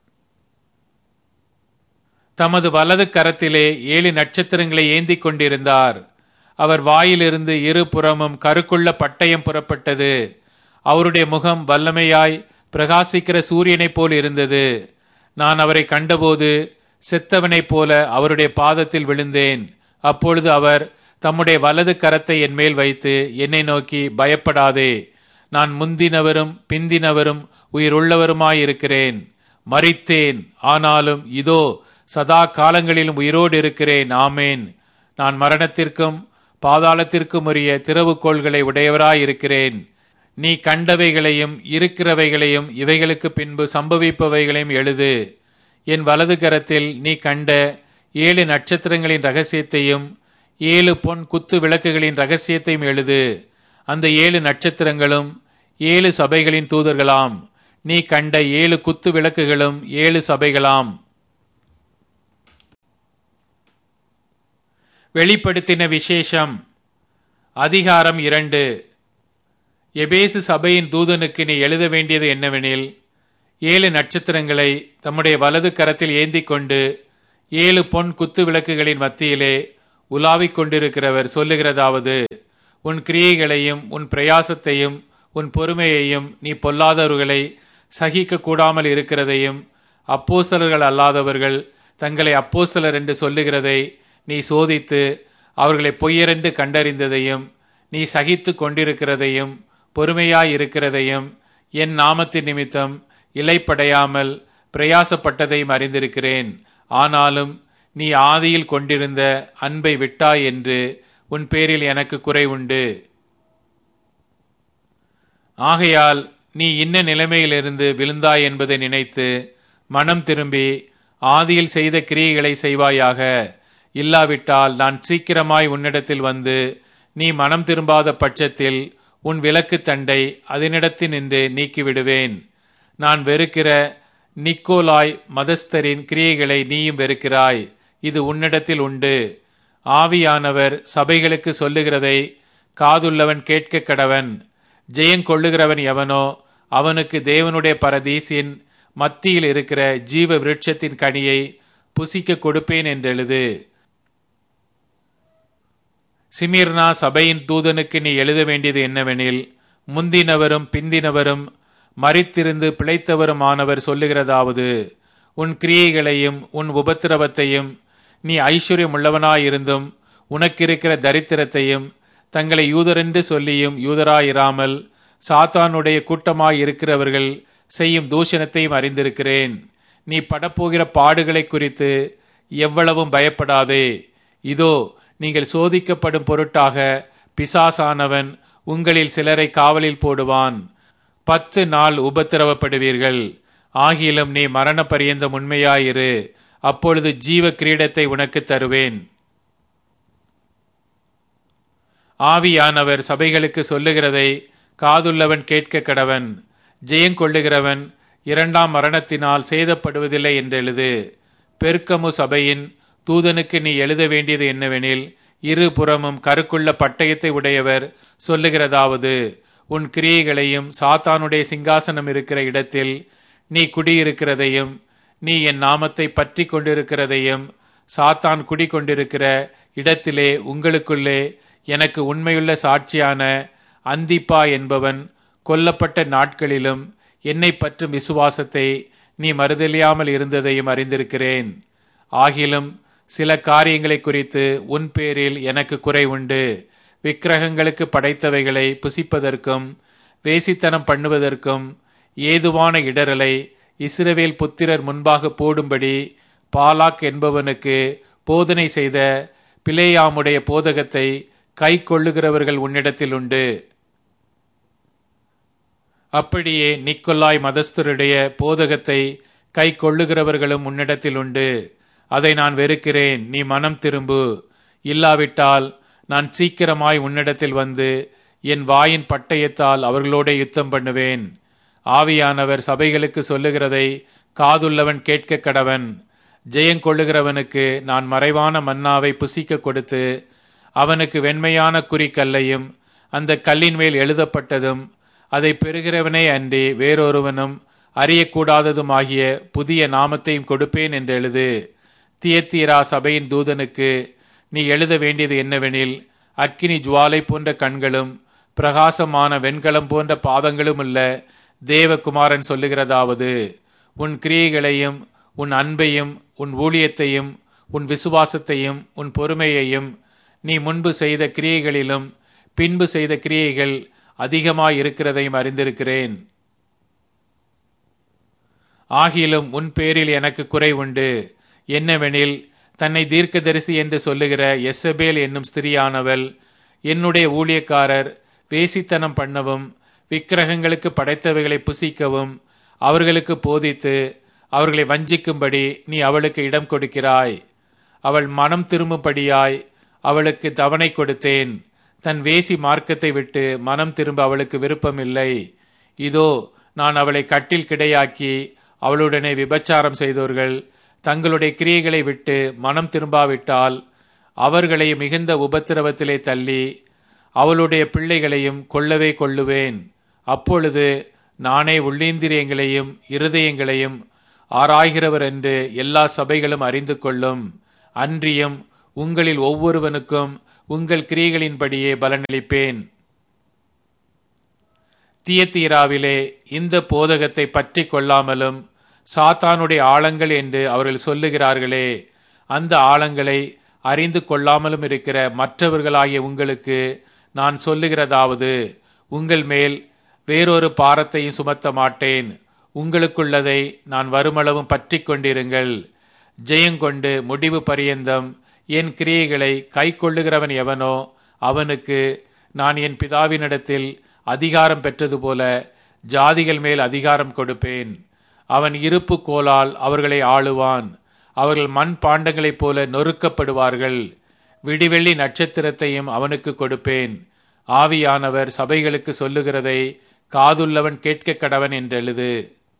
தமது வலது கரத்திலே ஏழு நட்சத்திரங்களை ஏந்தி கொண்டிருந்தார் அவர் வாயிலிருந்து இரு புறமும் கருக்குள்ள பட்டயம் புறப்பட்டது அவருடைய முகம் வல்லமையாய் பிரகாசிக்கிற சூரியனைப் போல் இருந்தது நான் அவரை கண்டபோது செத்தவனைப் போல அவருடைய பாதத்தில் விழுந்தேன் அப்பொழுது அவர் தம்முடைய வலது கரத்தை என் மேல் வைத்து என்னை நோக்கி பயப்படாதே நான் முந்தினவரும் பிந்தினவரும் உயிருள்ளவருமாயிருக்கிறேன் மறித்தேன் ஆனாலும் இதோ சதா காலங்களிலும் உயிரோடு இருக்கிறேன் ஆமேன் நான் மரணத்திற்கும் பாதாளத்திற்கும் உரிய திறவுகோள்களை உடையவராயிருக்கிறேன் நீ கண்டவைகளையும் இருக்கிறவைகளையும் இவைகளுக்கு பின்பு சம்பவிப்பவைகளையும் எழுது என் வலது கரத்தில் நீ கண்ட ஏழு நட்சத்திரங்களின் ரகசியத்தையும் ஏழு பொன் குத்து விளக்குகளின் ரகசியத்தையும் எழுது அந்த ஏழு நட்சத்திரங்களும் ஏழு சபைகளின் தூதர்களாம் நீ கண்ட ஏழு குத்து விளக்குகளும் ஏழு சபைகளாம் வெளிப்படுத்தின விசேஷம் அதிகாரம் இரண்டு எபேசு சபையின் தூதனுக்கு நீ எழுத வேண்டியது என்னவெனில் ஏழு நட்சத்திரங்களை தம்முடைய வலது கரத்தில் ஏந்தி கொண்டு ஏழு பொன் குத்து விளக்குகளின் மத்தியிலே உலாவிக் கொண்டிருக்கிறவர் சொல்லுகிறதாவது உன் கிரியைகளையும் உன் பிரயாசத்தையும் உன் பொறுமையையும் நீ பொல்லாதவர்களை சகிக்க கூடாமல் இருக்கிறதையும் அப்போஸ்தலர்கள் அல்லாதவர்கள் தங்களை அப்போஸ்தலர் என்று சொல்லுகிறதை நீ சோதித்து அவர்களை பொய்யரென்று கண்டறிந்ததையும் நீ சகித்து கொண்டிருக்கிறதையும் பொறுமையாயிருக்கிறதையும் என் நாமத்தின் நிமித்தம் இலைப்படையாமல் பிரயாசப்பட்டதையும் அறிந்திருக்கிறேன் ஆனாலும் நீ ஆதியில் கொண்டிருந்த அன்பை விட்டாய் என்று உன் பேரில் எனக்கு குறை உண்டு ஆகையால் நீ இன்ன நிலைமையிலிருந்து விழுந்தாய் என்பதை நினைத்து மனம் திரும்பி ஆதியில் செய்த கிரியைகளை செய்வாயாக இல்லாவிட்டால் நான் சீக்கிரமாய் உன்னிடத்தில் வந்து நீ மனம் திரும்பாத பட்சத்தில் உன் விளக்கு தண்டை அதனிடத்தில் நின்று நீக்கிவிடுவேன் நான் வெறுக்கிற நிக்கோலாய் மதஸ்தரின் கிரியைகளை நீயும் வெறுக்கிறாய் இது உன்னிடத்தில் உண்டு ஆவியானவர் சபைகளுக்கு சொல்லுகிறதை காதுள்ளவன் கேட்க கடவன் ஜெயங்கொள்ளுகிறவன் எவனோ அவனுக்கு தேவனுடைய பரதீசின் மத்தியில் இருக்கிற ஜீவ விருட்சத்தின் கனியை புசிக்க கொடுப்பேன் என்றெழுது சிமிர்னா சபையின் தூதனுக்கு நீ எழுத வேண்டியது என்னவெனில் முந்தினவரும் பிந்தினவரும் மறித்திருந்து பிழைத்தவருமானவர் சொல்லுகிறதாவது உன் கிரியைகளையும் உன் உபத்திரவத்தையும் நீ ஐஸ்வர்யம் உள்ளவனாயிருந்தும் உனக்கிருக்கிற தரித்திரத்தையும் தங்களை யூதரென்று சொல்லியும் யூதராயிராமல் சாத்தானுடைய கூட்டமாயிருக்கிறவர்கள் செய்யும் தூஷணத்தையும் அறிந்திருக்கிறேன் நீ படப்போகிற பாடுகளை குறித்து எவ்வளவும் பயப்படாதே இதோ நீங்கள் சோதிக்கப்படும் பொருட்டாக பிசாசானவன் உங்களில் சிலரை காவலில் போடுவான் பத்து நாள் உபத்திரவப்படுவீர்கள் ஆகிலும் நீ மரண பரியந்தம் உண்மையாயிரு அப்பொழுது ஜீவ கிரீடத்தை உனக்கு தருவேன் ஆவியானவர் சபைகளுக்கு சொல்லுகிறதை காதுள்ளவன் கேட்க கடவன் ஜெயங்கொள்ளுகிறவன் இரண்டாம் மரணத்தினால் சேதப்படுவதில்லை என்றெழுது பெருக்கமு சபையின் தூதனுக்கு நீ எழுத வேண்டியது என்னவெனில் இரு புறமும் கருக்குள்ள பட்டயத்தை உடையவர் சொல்லுகிறதாவது உன் கிரியைகளையும் சாத்தானுடைய சிங்காசனம் இருக்கிற இடத்தில் நீ குடியிருக்கிறதையும் நீ என் நாமத்தை பற்றி கொண்டிருக்கிறதையும் சாத்தான் குடிக்கொண்டிருக்கிற இடத்திலே உங்களுக்குள்ளே எனக்கு உண்மையுள்ள சாட்சியான அந்திப்பா என்பவன் கொல்லப்பட்ட நாட்களிலும் என்னை பற்றும் விசுவாசத்தை நீ மறுதலியாமல் இருந்ததையும் அறிந்திருக்கிறேன் ஆகிலும் சில காரியங்களை குறித்து உன் பேரில் எனக்கு குறை உண்டு விக்கிரகங்களுக்கு படைத்தவைகளை புசிப்பதற்கும் வேசித்தனம் பண்ணுவதற்கும் ஏதுவான இடரலை இஸ்ரவேல் புத்திரர் முன்பாக போடும்படி பாலாக் என்பவனுக்கு போதனை செய்த பிளேயாமுடைய போதகத்தை கை கொள்ளுகிறவர்கள் உன்னிடத்தில் உண்டு அப்படியே நிக்கொல்லாய் மதஸ்தருடைய போதகத்தை கை கொள்ளுகிறவர்களும் உன்னிடத்தில் உண்டு அதை நான் வெறுக்கிறேன் நீ மனம் திரும்பு இல்லாவிட்டால் நான் சீக்கிரமாய் உன்னிடத்தில் வந்து என் வாயின் பட்டயத்தால் அவர்களோட யுத்தம் பண்ணுவேன் ஆவியானவர் சபைகளுக்கு சொல்லுகிறதை காதுள்ளவன் கேட்க கடவன் ஜெயங்கொள்ளுகிறவனுக்கு நான் மறைவான மன்னாவை புசிக்க கொடுத்து அவனுக்கு வெண்மையான குறிக்கல்லையும் அந்த கல்லின் மேல் எழுதப்பட்டதும் அதை பெறுகிறவனே அன்றி வேறொருவனும் அறியக்கூடாததுமாகிய புதிய நாமத்தையும் கொடுப்பேன் என்று எழுது தியத்தீரா சபையின் தூதனுக்கு நீ எழுத வேண்டியது என்னவெனில் அக்கினி ஜுவாலை போன்ற கண்களும் பிரகாசமான வெண்கலம் போன்ற பாதங்களும் உள்ள தேவகுமாரன் சொல்லுகிறதாவது உன் கிரியைகளையும் உன் அன்பையும் உன் ஊழியத்தையும் உன் விசுவாசத்தையும் உன் பொறுமையையும் நீ முன்பு செய்த கிரியைகளிலும் பின்பு செய்த கிரியைகள் அதிகமாய் இருக்கிறதையும் அறிந்திருக்கிறேன் ஆகிலும் உன் பேரில் எனக்கு குறை உண்டு என்னவெனில் தன்னை தீர்க்கதரிசி என்று சொல்லுகிற எஸ்ஸபேல் என்னும் ஸ்திரியானவள் என்னுடைய ஊழியக்காரர் வேசித்தனம் பண்ணவும் விக்கிரகங்களுக்கு படைத்தவைகளை புசிக்கவும் அவர்களுக்கு போதித்து அவர்களை வஞ்சிக்கும்படி நீ அவளுக்கு இடம் கொடுக்கிறாய் அவள் மனம் திரும்பும்படியாய் அவளுக்கு தவணை கொடுத்தேன் தன் வேசி மார்க்கத்தை விட்டு மனம் திரும்ப அவளுக்கு விருப்பமில்லை இதோ நான் அவளை கட்டில் கிடையாக்கி அவளுடனே விபச்சாரம் செய்தவர்கள் தங்களுடைய கிரியைகளை விட்டு மனம் திரும்பாவிட்டால் அவர்களை மிகுந்த உபத்திரவத்திலே தள்ளி அவளுடைய பிள்ளைகளையும் கொள்ளவே கொள்ளுவேன் அப்பொழுது நானே உள்ளீந்திரியங்களையும் இருதயங்களையும் ஆராய்கிறவர் என்று எல்லா சபைகளும் அறிந்து கொள்ளும் அன்றியும் உங்களில் ஒவ்வொருவனுக்கும் உங்கள் கிரியைகளின்படியே பலனளிப்பேன் தியத்தீராவிலே இந்த போதகத்தை பற்றி கொள்ளாமலும் சாத்தானுடைய ஆழங்கள் என்று அவர்கள் சொல்லுகிறார்களே அந்த ஆழங்களை அறிந்து கொள்ளாமலும் இருக்கிற மற்றவர்களாகிய உங்களுக்கு நான் சொல்லுகிறதாவது உங்கள் மேல் வேறொரு பாரத்தையும் சுமத்த மாட்டேன் உங்களுக்குள்ளதை நான் வருமளவும் பற்றி கொண்டிருங்கள் ஜெயங்கொண்டு முடிவு பரியந்தம் என் கிரியைகளை கை கொள்ளுகிறவன் எவனோ அவனுக்கு நான் என் பிதாவினிடத்தில் அதிகாரம் பெற்றது போல ஜாதிகள் மேல் அதிகாரம் கொடுப்பேன் அவன் இருப்பு கோலால் அவர்களை ஆளுவான் அவர்கள் மண் பாண்டங்களைப் போல நொறுக்கப்படுவார்கள் விடிவெள்ளி நட்சத்திரத்தையும் அவனுக்கு கொடுப்பேன் ஆவியானவர் சபைகளுக்கு சொல்லுகிறதை காதுள்ளவன் கேட்க கடவன் என்றெழுது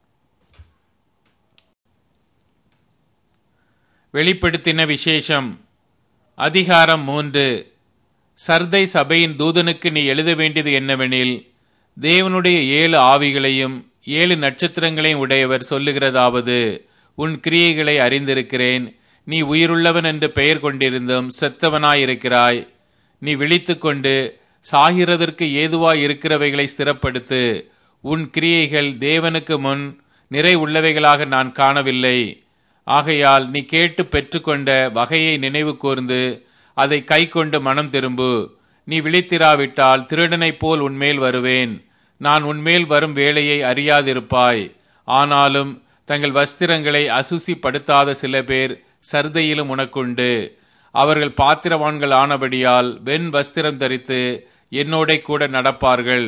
வெளிப்படுத்தின விசேஷம் அதிகாரம் மூன்று சர்தை சபையின் தூதனுக்கு நீ எழுத வேண்டியது என்னவெனில் தேவனுடைய ஏழு ஆவிகளையும் ஏழு நட்சத்திரங்களையும் உடையவர் சொல்லுகிறதாவது உன் கிரியைகளை அறிந்திருக்கிறேன் நீ உயிருள்ளவன் என்று பெயர் கொண்டிருந்தும் செத்தவனாயிருக்கிறாய் நீ விழித்துக்கொண்டு சாகிறதற்கு ஏதுவாய் இருக்கிறவைகளை ஸ்திரப்படுத்து உன் கிரியைகள் தேவனுக்கு முன் நிறை உள்ளவைகளாக நான் காணவில்லை ஆகையால் நீ கேட்டு பெற்றுக்கொண்ட வகையை நினைவு கூர்ந்து அதை கை கொண்டு மனம் திரும்பு நீ விழித்திராவிட்டால் திருடனைப் போல் உன்மேல் வருவேன் நான் உன்மேல் வரும் வேலையை அறியாதிருப்பாய் ஆனாலும் தங்கள் வஸ்திரங்களை அசுசிப்படுத்தாத சில பேர் சர்தையிலும் உனக்குண்டு அவர்கள் பாத்திரவான்கள் ஆனபடியால் வெண் வஸ்திரம் தரித்து என்னோட கூட நடப்பார்கள்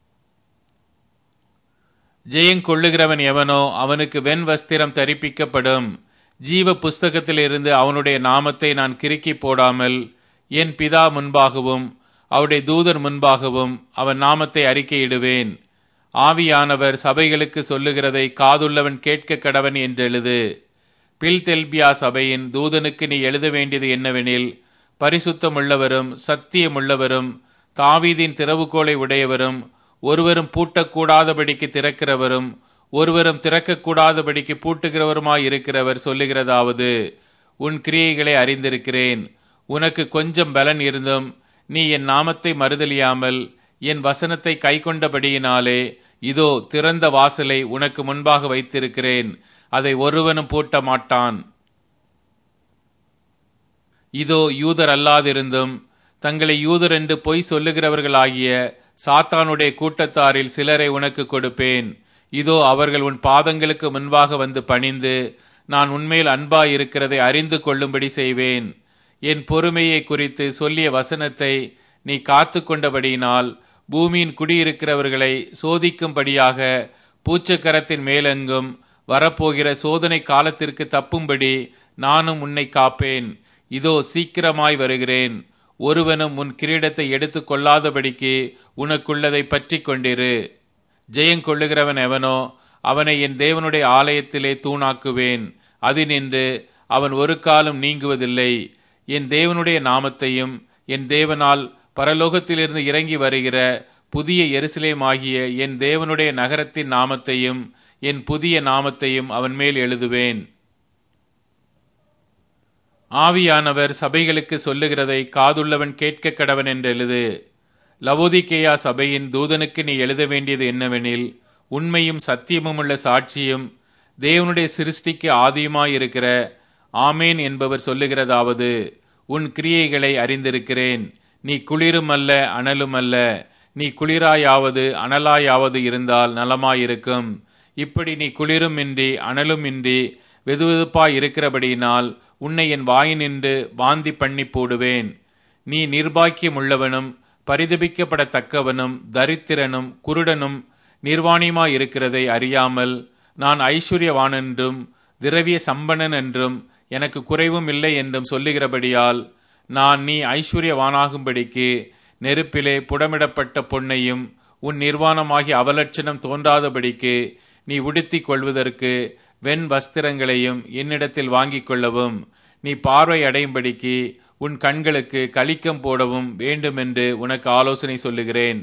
ஜெயங்கொள்ளுகிறவன் எவனோ அவனுக்கு வெண் வஸ்திரம் தரிப்பிக்கப்படும் ஜீவ புஸ்தகத்திலிருந்து அவனுடைய நாமத்தை நான் கிறுக்கி போடாமல் என் பிதா முன்பாகவும் அவருடைய தூதர் முன்பாகவும் அவன் நாமத்தை அறிக்கையிடுவேன் ஆவியானவர் சபைகளுக்கு சொல்லுகிறதை காதுள்ளவன் கேட்க கடவன் என்றெழுது பில்தெல்பியா சபையின் தூதனுக்கு நீ எழுத வேண்டியது என்னவெனில் பரிசுத்தமுள்ளவரும் சத்தியமுள்ளவரும் தாவீதின் திறவுகோலை உடையவரும் ஒருவரும் பூட்டக்கூடாதபடிக்கு திறக்கிறவரும் ஒருவரும் திறக்கக்கூடாதபடிக்கு பூட்டுகிறவருமாய் இருக்கிறவர் சொல்லுகிறதாவது உன் கிரியைகளை அறிந்திருக்கிறேன் உனக்கு கொஞ்சம் பலன் இருந்தும் நீ என் நாமத்தை மறுதலியாமல் என் வசனத்தை கைக்கொண்டபடியினாலே இதோ திறந்த வாசலை உனக்கு முன்பாக வைத்திருக்கிறேன் அதை ஒருவனும் பூட்ட மாட்டான் இதோ யூதர் அல்லாதிருந்தும் தங்களை யூதர் என்று பொய் சொல்லுகிறவர்களாகிய சாத்தானுடைய கூட்டத்தாரில் சிலரை உனக்கு கொடுப்பேன் இதோ அவர்கள் உன் பாதங்களுக்கு முன்பாக வந்து பணிந்து நான் உன்மேல் அன்பாய் இருக்கிறதை அறிந்து கொள்ளும்படி செய்வேன் என் பொறுமையை குறித்து சொல்லிய வசனத்தை நீ காத்து கொண்டபடியினால் பூமியின் குடியிருக்கிறவர்களை சோதிக்கும்படியாக பூச்சக்கரத்தின் மேலெங்கும் வரப்போகிற சோதனை காலத்திற்கு தப்பும்படி நானும் உன்னை காப்பேன் இதோ சீக்கிரமாய் வருகிறேன் ஒருவனும் உன் கிரீடத்தை எடுத்து கொள்ளாதபடிக்கு உனக்குள்ளதை பற்றி கொண்டிரு ஜெயங்கொள்ளுகிறவன் எவனோ அவனை என் தேவனுடைய ஆலயத்திலே தூணாக்குவேன் அதினின்று அவன் ஒரு காலம் நீங்குவதில்லை என் தேவனுடைய நாமத்தையும் என் தேவனால் பரலோகத்திலிருந்து இறங்கி வருகிற புதிய எருசலேமாகிய என் தேவனுடைய நகரத்தின் நாமத்தையும் என் புதிய நாமத்தையும் அவன் மேல் எழுதுவேன் ஆவியானவர் சபைகளுக்கு சொல்லுகிறதை காதுள்ளவன் கேட்க கடவன் என்று எழுது லவோதிகேயா சபையின் தூதனுக்கு நீ எழுத வேண்டியது என்னவெனில் உண்மையும் சத்தியமும் உள்ள சாட்சியும் தேவனுடைய சிருஷ்டிக்கு ஆதியுமாயிருக்கிற ஆமேன் என்பவர் சொல்லுகிறதாவது உன் கிரியைகளை அறிந்திருக்கிறேன் நீ குளிரும் அல்ல அனலும் அல்ல நீ குளிராயாவது அனலாயாவது இருந்தால் நலமாயிருக்கும் இப்படி நீ குளிரும் இன்றி அனலும் இன்றி வெதுவெதுப்பாய் இருக்கிறபடியினால் உன்னை என் வாயினின்று வாந்தி பண்ணி போடுவேன் நீ நிர்பாக்கியம் உள்ளவனும் பரிதபிக்கப்படத்தக்கவனும் தரித்திரனும் குருடனும் நிர்வாணியமாய் இருக்கிறதை அறியாமல் நான் ஐஸ்வர்யவான் என்றும் திரவிய சம்பனன் என்றும் எனக்கு குறைவும் இல்லை என்றும் சொல்லுகிறபடியால் நான் நீ ஐஸ்வர்யவானாகும்படிக்கு நெருப்பிலே புடமிடப்பட்ட பொன்னையும் உன் நிர்வாணமாகி அவலட்சணம் தோன்றாதபடிக்கு நீ உடுத்திக் கொள்வதற்கு வெண் வஸ்திரங்களையும் என்னிடத்தில் வாங்கிக் கொள்ளவும் நீ பார்வை அடையும்படிக்கு உன் கண்களுக்கு கலிக்கம் போடவும் வேண்டுமென்று உனக்கு ஆலோசனை சொல்லுகிறேன்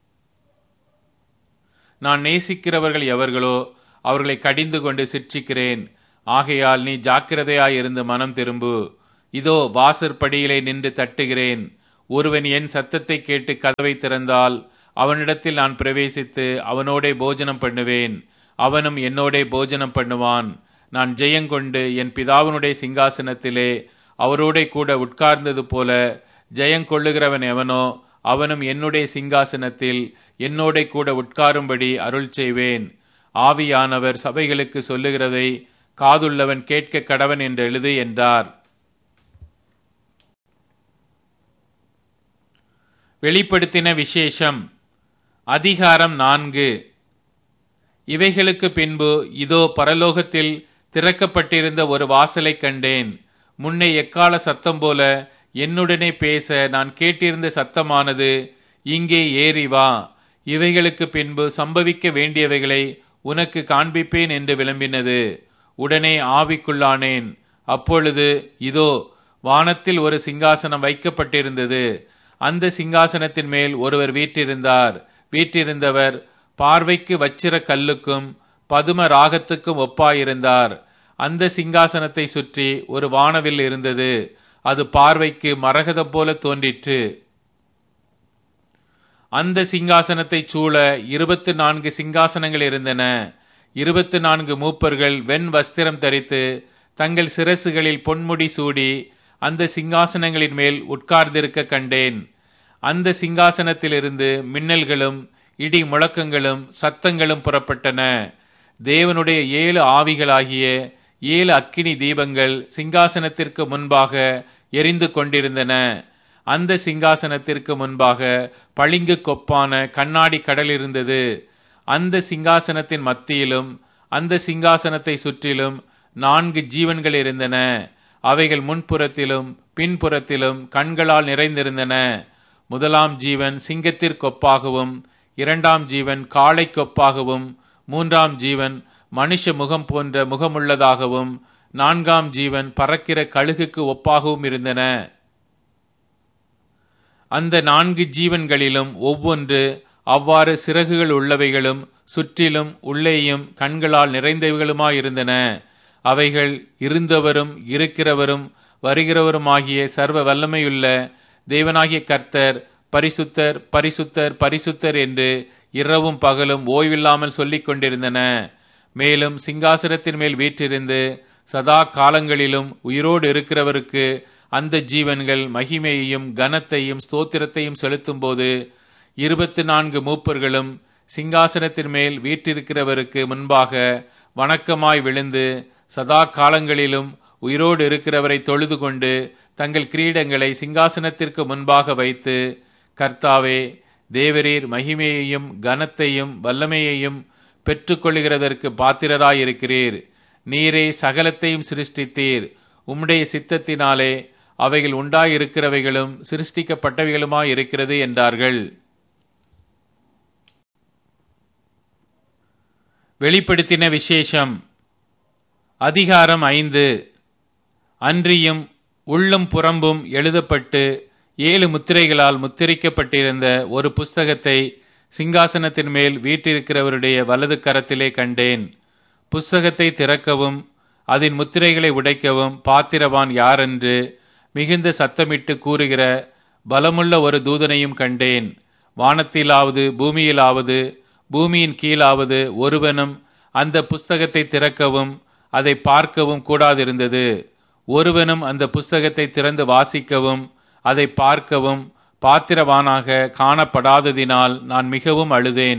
நான் நேசிக்கிறவர்கள் எவர்களோ அவர்களை கடிந்து கொண்டு சிற்றிக்கிறேன் ஆகையால் நீ ஜாக்கிரதையாயிருந்து மனம் திரும்பு இதோ வாசற்படியிலே நின்று தட்டுகிறேன் ஒருவன் என் சத்தத்தை கேட்டு கதவை திறந்தால் அவனிடத்தில் நான் பிரவேசித்து அவனோடே போஜனம் பண்ணுவேன் அவனும் என்னோடே போஜனம் பண்ணுவான் நான் ஜெயங்கொண்டு என் பிதாவினுடைய சிங்காசனத்திலே அவரோடே கூட உட்கார்ந்தது போல ஜெயங்கொள்ளுகிறவன் எவனோ அவனும் என்னுடைய சிங்காசனத்தில் என்னோடே கூட உட்காரும்படி அருள் செய்வேன் ஆவியானவர் சபைகளுக்கு சொல்லுகிறதை காதுள்ளவன் கேட்க கடவன் என்று எழுது என்றார் வெளிப்படுத்தின விசேஷம் அதிகாரம் நான்கு இவைகளுக்கு பின்பு இதோ பரலோகத்தில் திறக்கப்பட்டிருந்த ஒரு வாசலை கண்டேன் முன்னே எக்கால சத்தம் போல என்னுடனே பேச நான் கேட்டிருந்த சத்தமானது இங்கே ஏறி வா இவைகளுக்கு பின்பு சம்பவிக்க வேண்டியவைகளை உனக்கு காண்பிப்பேன் என்று விளம்பினது உடனே ஆவிக்குள்ளானேன் அப்பொழுது இதோ வானத்தில் ஒரு சிங்காசனம் வைக்கப்பட்டிருந்தது அந்த சிங்காசனத்தின் மேல் ஒருவர் வீற்றிருந்தார் வீற்றிருந்தவர் பார்வைக்கு வச்சிர கல்லுக்கும் பதும ராகத்துக்கும் ஒப்பாயிருந்தார் அந்த சிங்காசனத்தை சுற்றி ஒரு வானவில் இருந்தது அது பார்வைக்கு மரகதம் போல தோன்றிற்று அந்த சிங்காசனத்தை சூழ இருபத்து நான்கு சிங்காசனங்கள் இருந்தன இருபத்து நான்கு மூப்பர்கள் வெண் வஸ்திரம் தரித்து தங்கள் சிரசுகளில் பொன்முடி சூடி அந்த சிங்காசனங்களின் மேல் உட்கார்ந்திருக்க கண்டேன் அந்த சிங்காசனத்திலிருந்து மின்னல்களும் இடி முழக்கங்களும் சத்தங்களும் புறப்பட்டன தேவனுடைய ஏழு ஆவிகளாகிய ஏழு அக்கினி தீபங்கள் சிங்காசனத்திற்கு முன்பாக எரிந்து கொண்டிருந்தன அந்த சிங்காசனத்திற்கு முன்பாக பளிங்கு கொப்பான கண்ணாடி கடல் இருந்தது அந்த சிங்காசனத்தின் மத்தியிலும் அந்த சிங்காசனத்தை சுற்றிலும் நான்கு ஜீவன்கள் இருந்தன அவைகள் முன்புறத்திலும் பின்புறத்திலும் கண்களால் நிறைந்திருந்தன முதலாம் ஜீவன் சிங்கத்திற்கொப்பாகவும் இரண்டாம் ஜீவன் காளை கொப்பாகவும் மூன்றாம் ஜீவன் மனுஷ முகம் போன்ற முகமுள்ளதாகவும் நான்காம் ஜீவன் பறக்கிற கழுகுக்கு ஒப்பாகவும் இருந்தன அந்த நான்கு ஜீவன்களிலும் ஒவ்வொன்று அவ்வாறு சிறகுகள் உள்ளவைகளும் சுற்றிலும் உள்ளேயும் கண்களால் நிறைந்தவைகளுமாயிருந்தன அவைகள் இருந்தவரும் இருக்கிறவரும் வருகிறவருமாகிய சர்வ வல்லமையுள்ள தேவனாகிய கர்த்தர் பரிசுத்தர் பரிசுத்தர் பரிசுத்தர் என்று இரவும் பகலும் ஓய்வில்லாமல் சொல்லிக் கொண்டிருந்தன மேலும் சிங்காசனத்தின் மேல் வீற்றிருந்து சதா காலங்களிலும் உயிரோடு இருக்கிறவருக்கு அந்த ஜீவன்கள் மகிமையையும் கனத்தையும் ஸ்தோத்திரத்தையும் செலுத்தும் போது இருபத்தி நான்கு மூப்பர்களும் சிங்காசனத்தின் மேல் வீற்றிருக்கிறவருக்கு முன்பாக வணக்கமாய் விழுந்து சதா காலங்களிலும் உயிரோடு இருக்கிறவரை தொழுது கொண்டு தங்கள் கிரீடங்களை சிங்காசனத்திற்கு முன்பாக வைத்து கர்த்தாவே தேவரீர் மகிமையையும் கனத்தையும் வல்லமையையும் பெற்றுக்கொள்கிறதற்கு பாத்திரராயிருக்கிறீர் நீரே சகலத்தையும் சிருஷ்டித்தீர் உம்முடைய சித்தத்தினாலே அவைகள் உண்டாயிருக்கிறவைகளும் சிருஷ்டிக்கப்பட்டவைகளுமாயிருக்கிறது என்றார்கள் வெளிப்படுத்தின விசேஷம் அதிகாரம் ஐந்து அன்றியும் உள்ளும் புறம்பும் எழுதப்பட்டு ஏழு முத்திரைகளால் முத்திரிக்கப்பட்டிருந்த ஒரு புஸ்தகத்தை சிங்காசனத்தின் மேல் வீட்டிருக்கிறவருடைய வலது கரத்திலே கண்டேன் புஸ்தகத்தை திறக்கவும் அதன் முத்திரைகளை உடைக்கவும் பாத்திரவான் யாரென்று மிகுந்த சத்தமிட்டு கூறுகிற பலமுள்ள ஒரு தூதனையும் கண்டேன் வானத்திலாவது பூமியிலாவது பூமியின் கீழாவது ஒருவனும் அந்த புஸ்தகத்தை திறக்கவும் அதை பார்க்கவும் கூடாதிருந்தது ஒருவனும் அந்த புஸ்தகத்தை திறந்து வாசிக்கவும் அதை பார்க்கவும் பாத்திரவானாக காணப்படாததினால் நான் மிகவும் அழுதேன்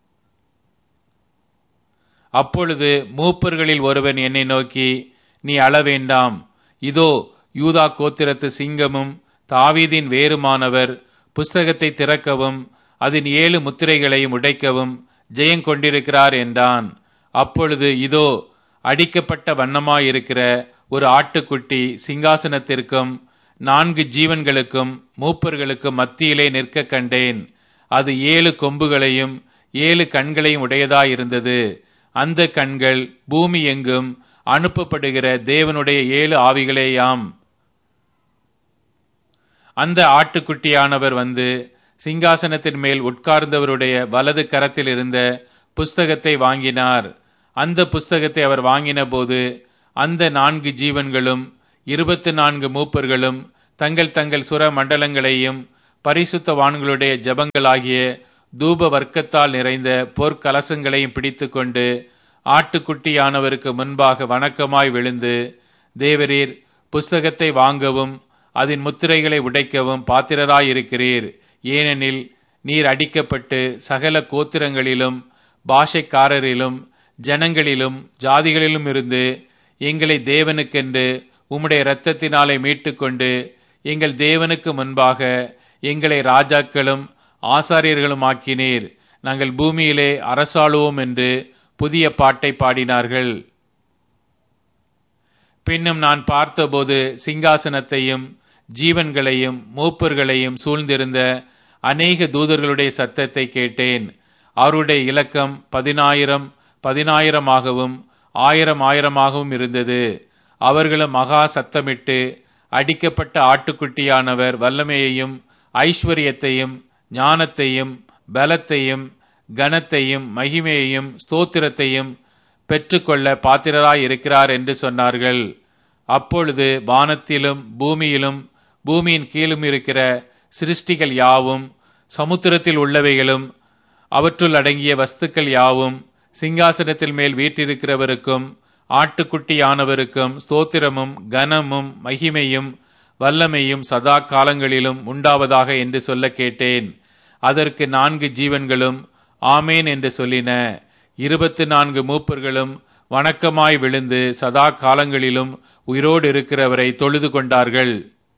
அப்பொழுது மூப்பர்களில் ஒருவன் என்னை நோக்கி நீ அழ வேண்டாம் இதோ யூதா கோத்திரத்து சிங்கமும் தாவீதின் வேறுமானவர் புஸ்தகத்தை திறக்கவும் அதன் ஏழு முத்திரைகளையும் உடைக்கவும் ஜெயங்கொண்டிருக்கிறார் என்றான் அப்பொழுது இதோ அடிக்கப்பட்ட வண்ணமாயிருக்கிற ஒரு ஆட்டுக்குட்டி சிங்காசனத்திற்கும் நான்கு ஜீவன்களுக்கும் மூப்பர்களுக்கும் மத்தியிலே நிற்க கண்டேன் அது ஏழு கொம்புகளையும் ஏழு கண்களையும் உடையதாயிருந்தது அந்த கண்கள் பூமி எங்கும் அனுப்பப்படுகிற தேவனுடைய ஏழு ஆவிகளேயாம் அந்த ஆட்டுக்குட்டியானவர் வந்து சிங்காசனத்தின் மேல் உட்கார்ந்தவருடைய வலது கரத்தில் இருந்த புஸ்தகத்தை வாங்கினார் அந்த புஸ்தகத்தை அவர் வாங்கின போது அந்த நான்கு ஜீவன்களும் இருபத்து நான்கு மூப்பர்களும் தங்கள் தங்கள் சுர மண்டலங்களையும் பரிசுத்தவான்களுடைய ஜபங்களாகிய தூப வர்க்கத்தால் நிறைந்த பொற்கலசங்களையும் பிடித்துக்கொண்டு ஆட்டுக்குட்டியானவருக்கு முன்பாக வணக்கமாய் விழுந்து தேவரீர் புஸ்தகத்தை வாங்கவும் அதன் முத்திரைகளை உடைக்கவும் பாத்திரராயிருக்கிறீர் ஏனெனில் நீர் அடிக்கப்பட்டு சகல கோத்திரங்களிலும் பாஷைக்காரரிலும் ஜனங்களிலும் ஜாதிகளிலும் இருந்து எங்களை தேவனுக்கென்று உம்முடைய இரத்தத்தினாலே மீட்டுக்கொண்டு எங்கள் தேவனுக்கு முன்பாக எங்களை ராஜாக்களும் ஆசாரியர்களும் ஆக்கினீர் நாங்கள் பூமியிலே அரசாளுவோம் என்று புதிய பாட்டை பாடினார்கள் பின்னும் நான் பார்த்தபோது சிங்காசனத்தையும் ஜீவன்களையும் மூப்பர்களையும் சூழ்ந்திருந்த அநேக தூதர்களுடைய சத்தத்தை கேட்டேன் அவருடைய இலக்கம் பதினாயிரம் பதினாயிரமாகவும் ஆயிரம் ஆயிரமாகவும் இருந்தது அவர்களும் மகா சத்தமிட்டு அடிக்கப்பட்ட ஆட்டுக்குட்டியானவர் வல்லமையையும் ஐஸ்வர்யத்தையும் ஞானத்தையும் பலத்தையும் கனத்தையும் மகிமையையும் ஸ்தோத்திரத்தையும் பெற்றுக்கொள்ள பாத்திரராய் இருக்கிறார் என்று சொன்னார்கள் அப்பொழுது வானத்திலும் பூமியிலும் பூமியின் கீழும் இருக்கிற சிருஷ்டிகள் யாவும் சமுத்திரத்தில் உள்ளவைகளும் அவற்றுள் அடங்கிய வஸ்துக்கள் யாவும் சிங்காசனத்தில் மேல் வீற்றிருக்கிறவருக்கும் ஆட்டுக்குட்டியானவருக்கும் ஸ்தோத்திரமும் கனமும் மகிமையும் வல்லமையும் சதா காலங்களிலும் உண்டாவதாக என்று சொல்ல கேட்டேன் அதற்கு நான்கு ஜீவன்களும் ஆமேன் என்று சொல்லின இருபத்து நான்கு மூப்பர்களும் வணக்கமாய் விழுந்து சதா காலங்களிலும் உயிரோடு இருக்கிறவரை தொழுது கொண்டார்கள்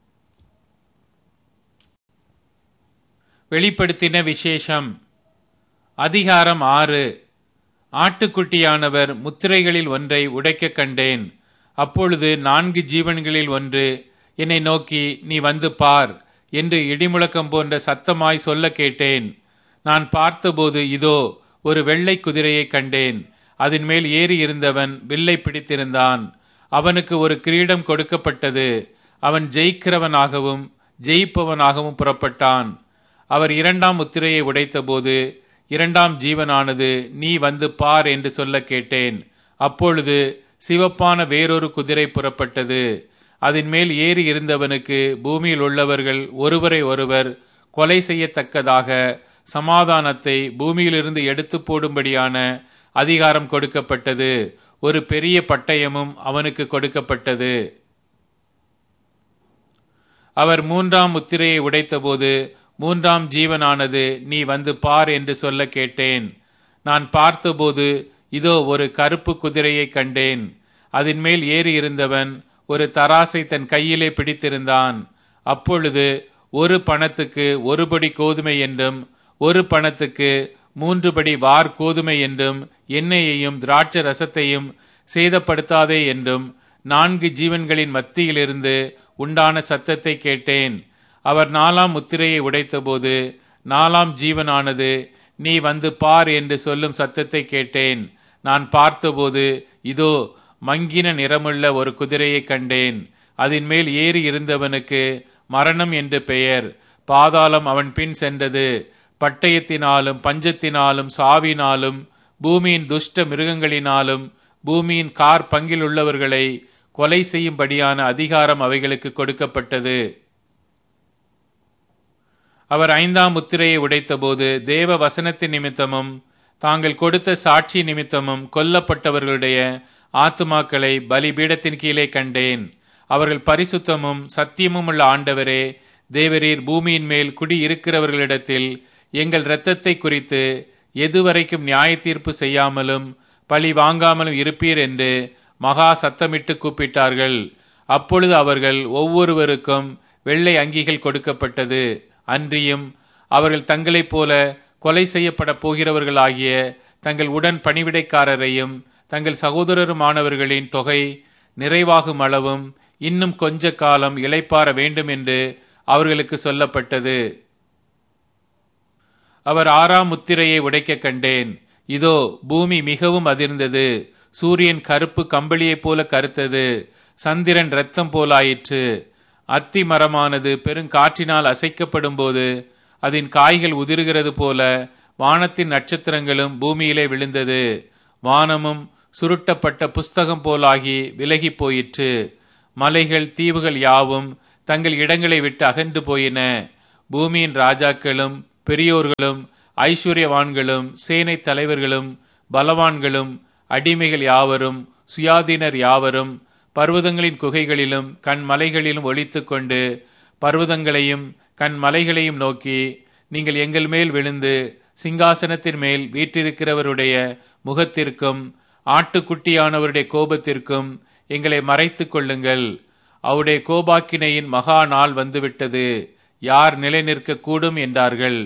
வெளிப்படுத்தின விசேஷம் அதிகாரம் ஆறு ஆட்டுக்குட்டியானவர் முத்திரைகளில் ஒன்றை உடைக்க கண்டேன் அப்பொழுது நான்கு ஜீவன்களில் ஒன்று என்னை நோக்கி நீ வந்து பார் என்று இடிமுழக்கம் போன்ற சத்தமாய் சொல்ல கேட்டேன் நான் பார்த்தபோது இதோ ஒரு வெள்ளை குதிரையை கண்டேன் அதன் மேல் ஏறி இருந்தவன் வில்லை பிடித்திருந்தான் அவனுக்கு ஒரு கிரீடம் கொடுக்கப்பட்டது அவன் ஜெயிக்கிறவனாகவும் ஜெயிப்பவனாகவும் புறப்பட்டான் அவர் இரண்டாம் முத்திரையை உடைத்தபோது இரண்டாம் ஜீவனானது நீ வந்து பார் என்று சொல்ல கேட்டேன் அப்பொழுது சிவப்பான வேறொரு குதிரை புறப்பட்டது அதன் மேல் ஏறி இருந்தவனுக்கு பூமியில் உள்ளவர்கள் ஒருவரை ஒருவர் கொலை செய்யத்தக்கதாக சமாதானத்தை பூமியிலிருந்து எடுத்து போடும்படியான அதிகாரம் கொடுக்கப்பட்டது ஒரு பெரிய பட்டயமும் அவனுக்கு கொடுக்கப்பட்டது அவர் மூன்றாம் முத்திரையை உடைத்தபோது மூன்றாம் ஜீவனானது நீ வந்து பார் என்று சொல்ல கேட்டேன் நான் பார்த்தபோது இதோ ஒரு கருப்பு குதிரையை கண்டேன் அதன் மேல் ஏறி இருந்தவன் ஒரு தராசை தன் கையிலே பிடித்திருந்தான் அப்பொழுது ஒரு பணத்துக்கு ஒரு படி கோதுமை என்றும் ஒரு பணத்துக்கு மூன்று படி வார் கோதுமை என்றும் எண்ணெயையும் திராட்சை ரசத்தையும் சேதப்படுத்தாதே என்றும் நான்கு ஜீவன்களின் மத்தியிலிருந்து உண்டான சத்தத்தை கேட்டேன் அவர் நாலாம் முத்திரையை உடைத்தபோது நாலாம் ஜீவனானது நீ வந்து பார் என்று சொல்லும் சத்தத்தை கேட்டேன் நான் பார்த்தபோது இதோ மங்கின நிறமுள்ள ஒரு குதிரையை கண்டேன் அதன் மேல் ஏறி இருந்தவனுக்கு மரணம் என்று பெயர் பாதாளம் அவன் பின் சென்றது பட்டயத்தினாலும் பஞ்சத்தினாலும் சாவினாலும் பூமியின் துஷ்ட மிருகங்களினாலும் பூமியின் கார் பங்கில் உள்ளவர்களை கொலை செய்யும்படியான அதிகாரம் அவைகளுக்கு கொடுக்கப்பட்டது அவர் ஐந்தாம் முத்திரையை உடைத்தபோது தேவ வசனத்தின் நிமித்தமும் தாங்கள் கொடுத்த சாட்சி நிமித்தமும் கொல்லப்பட்டவர்களுடைய ஆத்துமாக்களை பலிபீடத்தின் கீழே கண்டேன் அவர்கள் பரிசுத்தமும் சத்தியமும் உள்ள ஆண்டவரே தேவரீர் பூமியின் மேல் குடி இருக்கிறவர்களிடத்தில் எங்கள் இரத்தத்தை குறித்து எதுவரைக்கும் நியாய தீர்ப்பு செய்யாமலும் பழி வாங்காமலும் இருப்பீர் என்று மகா சத்தமிட்டு கூப்பிட்டார்கள் அப்பொழுது அவர்கள் ஒவ்வொருவருக்கும் வெள்ளை அங்கிகள் கொடுக்கப்பட்டது அன்றியும் அவர்கள் தங்களைப் போல கொலை செய்யப்பட போகிறவர்களாகிய தங்கள் உடன் பணிவிடைக்காரரையும் தங்கள் சகோதரருமானவர்களின் தொகை நிறைவாகும் அளவும் இன்னும் கொஞ்ச காலம் இளைப்பாற வேண்டும் என்று அவர்களுக்கு சொல்லப்பட்டது அவர் ஆறாம் முத்திரையை உடைக்க கண்டேன் இதோ பூமி மிகவும் அதிர்ந்தது சூரியன் கருப்பு கம்பளியைப் போல கருத்தது சந்திரன் இரத்தம் போலாயிற்று அத்தி மரமானது பெருங்காற்றினால் அசைக்கப்படும் போது அதன் காய்கள் உதிர்கிறது போல வானத்தின் நட்சத்திரங்களும் பூமியிலே விழுந்தது வானமும் சுருட்டப்பட்ட புஸ்தகம் போலாகி விலகி போயிற்று மலைகள் தீவுகள் யாவும் தங்கள் இடங்களை விட்டு அகன்று போயின பூமியின் ராஜாக்களும் பெரியோர்களும் ஐஸ்வர்யவான்களும் சேனை தலைவர்களும் பலவான்களும் அடிமைகள் யாவரும் சுயாதீனர் யாவரும் பர்வதங்களின் குகைகளிலும் கண் மலைகளிலும் ஒழித்துக் கொண்டு பர்வதங்களையும் கண் மலைகளையும் நோக்கி நீங்கள் எங்கள் மேல் விழுந்து சிங்காசனத்தின் மேல் வீற்றிருக்கிறவருடைய முகத்திற்கும் ஆட்டுக்குட்டியானவருடைய கோபத்திற்கும் எங்களை மறைத்துக் கொள்ளுங்கள் அவருடைய கோபாக்கினையின் மகா நாள் வந்துவிட்டது யார் நிலை நிற்க கூடும் என்றார்கள்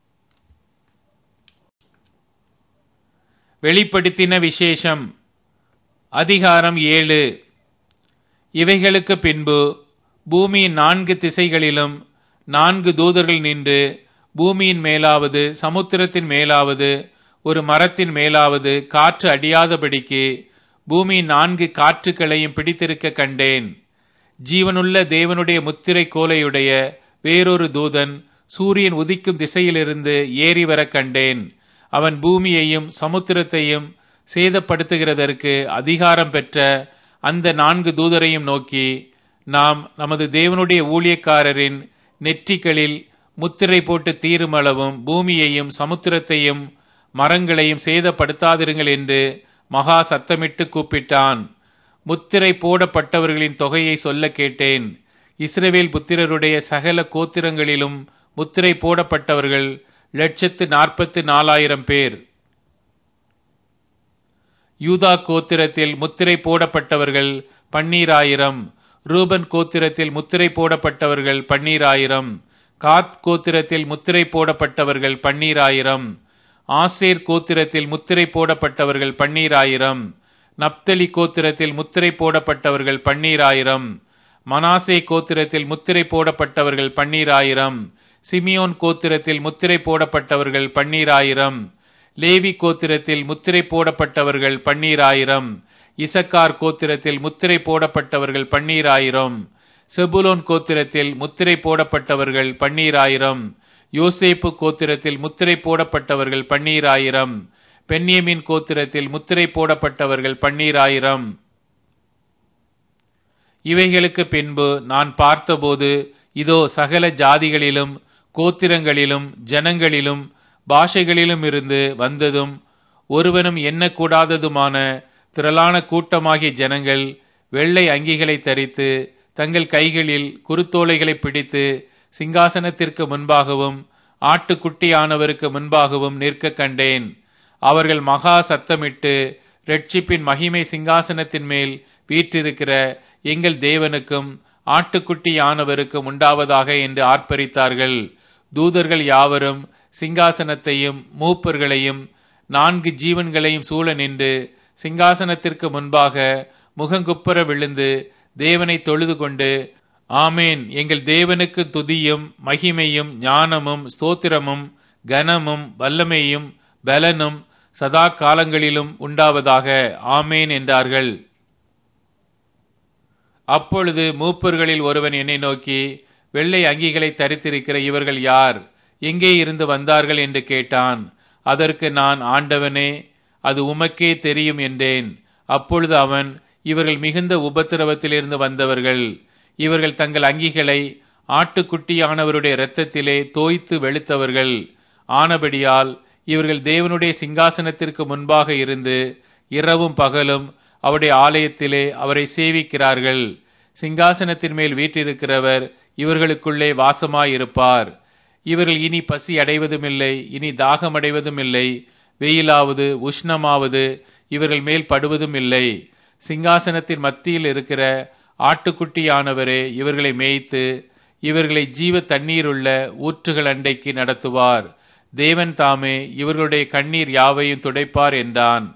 வெளிப்படுத்தின விசேஷம் அதிகாரம் ஏழு இவைகளுக்கு பின்பு பூமியின் நான்கு திசைகளிலும் நான்கு தூதர்கள் நின்று பூமியின் மேலாவது சமுத்திரத்தின் மேலாவது ஒரு மரத்தின் மேலாவது காற்று அடியாதபடிக்கு பூமியின் நான்கு காற்றுக்களையும் பிடித்திருக்க கண்டேன் ஜீவனுள்ள தேவனுடைய முத்திரை கோலையுடைய வேறொரு தூதன் சூரியன் உதிக்கும் திசையிலிருந்து ஏறி வர கண்டேன் அவன் பூமியையும் சமுத்திரத்தையும் சேதப்படுத்துகிறதற்கு அதிகாரம் பெற்ற அந்த நான்கு தூதரையும் நோக்கி நாம் நமது தேவனுடைய ஊழியக்காரரின் நெற்றிகளில் முத்திரை போட்டு தீருமளவும் பூமியையும் சமுத்திரத்தையும் மரங்களையும் சேதப்படுத்தாதிருங்கள் என்று மகா சத்தமிட்டு கூப்பிட்டான் முத்திரை போடப்பட்டவர்களின் தொகையை சொல்ல கேட்டேன் இஸ்ரவேல் புத்திரருடைய சகல கோத்திரங்களிலும் முத்திரை போடப்பட்டவர்கள் லட்சத்து நாற்பத்து நாலாயிரம் பேர் யூதா கோத்திரத்தில் முத்திரை போடப்பட்டவர்கள் பன்னீராயிரம் ரூபன் கோத்திரத்தில் முத்திரை போடப்பட்டவர்கள் பன்னீராயிரம் காத் கோத்திரத்தில் முத்திரை போடப்பட்டவர்கள் பன்னீராயிரம் ஆசேர் கோத்திரத்தில் முத்திரை போடப்பட்டவர்கள் பன்னீராயிரம் நப்தலி கோத்திரத்தில் முத்திரை போடப்பட்டவர்கள் பன்னீராயிரம் மனாசே கோத்திரத்தில் முத்திரை போடப்பட்டவர்கள் பன்னீராயிரம் சிமியோன் கோத்திரத்தில் முத்திரை போடப்பட்டவர்கள் பன்னீராயிரம் லேவி கோத்திரத்தில் முத்திரை போடப்பட்டவர்கள் பன்னீராயிரம் இசக்கார் கோத்திரத்தில் முத்திரை போடப்பட்டவர்கள் பன்னீராயிரம் செபுலோன் கோத்திரத்தில் முத்திரை போடப்பட்டவர்கள் பன்னீராயிரம் யோசேப்பு கோத்திரத்தில் முத்திரை போடப்பட்டவர்கள் பன்னீராயிரம் பென்யமின் கோத்திரத்தில் முத்திரை போடப்பட்டவர்கள் பன்னீராயிரம் இவைகளுக்கு பின்பு நான் பார்த்தபோது இதோ சகல ஜாதிகளிலும் கோத்திரங்களிலும் ஜனங்களிலும் பாஷைகளிலும் இருந்து வந்ததும் ஒருவனும் எண்ணக்கூடாததுமான திரளான கூட்டமாகிய ஜனங்கள் வெள்ளை அங்கிகளை தரித்து தங்கள் கைகளில் குருத்தோலைகளை பிடித்து சிங்காசனத்திற்கு முன்பாகவும் ஆட்டுக்குட்டியானவருக்கு முன்பாகவும் நிற்க கண்டேன் அவர்கள் மகா சத்தமிட்டு ரட்சிப்பின் மகிமை சிங்காசனத்தின் மேல் வீற்றிருக்கிற எங்கள் தேவனுக்கும் ஆட்டுக்குட்டியானவருக்கும் உண்டாவதாக என்று ஆர்ப்பரித்தார்கள் தூதர்கள் யாவரும் சிங்காசனத்தையும் மூப்பர்களையும் நான்கு ஜீவன்களையும் சூழ நின்று சிங்காசனத்திற்கு முன்பாக முகங்குப்புற விழுந்து தேவனை தொழுது கொண்டு ஆமேன் எங்கள் தேவனுக்கு துதியும் மகிமையும் ஞானமும் ஸ்தோத்திரமும் கனமும் வல்லமையும் பலனும் சதா காலங்களிலும் உண்டாவதாக ஆமேன் என்றார்கள் அப்பொழுது மூப்பர்களில் ஒருவன் என்னை நோக்கி வெள்ளை அங்கிகளை தரித்திருக்கிற இவர்கள் யார் எங்கே இருந்து வந்தார்கள் என்று கேட்டான் அதற்கு நான் ஆண்டவனே அது உமக்கே தெரியும் என்றேன் அப்பொழுது அவன் இவர்கள் மிகுந்த உபத்திரவத்திலிருந்து வந்தவர்கள் இவர்கள் தங்கள் அங்கிகளை ஆட்டுக்குட்டியானவருடைய இரத்தத்திலே தோய்த்து வெளுத்தவர்கள் ஆனபடியால் இவர்கள் தேவனுடைய சிங்காசனத்திற்கு முன்பாக இருந்து இரவும் பகலும் அவருடைய ஆலயத்திலே அவரை சேவிக்கிறார்கள் சிங்காசனத்தின் மேல் வீற்றிருக்கிறவர் இவர்களுக்குள்ளே வாசமாயிருப்பார் இவர்கள் இனி பசி அடைவதுமில்லை இனி தாகம் அடைவதும் இல்லை வெயிலாவது உஷ்ணமாவது இவர்கள் மேல் படுவதும் இல்லை சிங்காசனத்தின் மத்தியில் இருக்கிற ஆட்டுக்குட்டியானவரே இவர்களை மேய்த்து இவர்களை ஜீவ தண்ணீருள்ள ஊற்றுகள் அண்டைக்கு நடத்துவார் தேவன் தாமே இவர்களுடைய கண்ணீர் யாவையும் துடைப்பார் என்றான்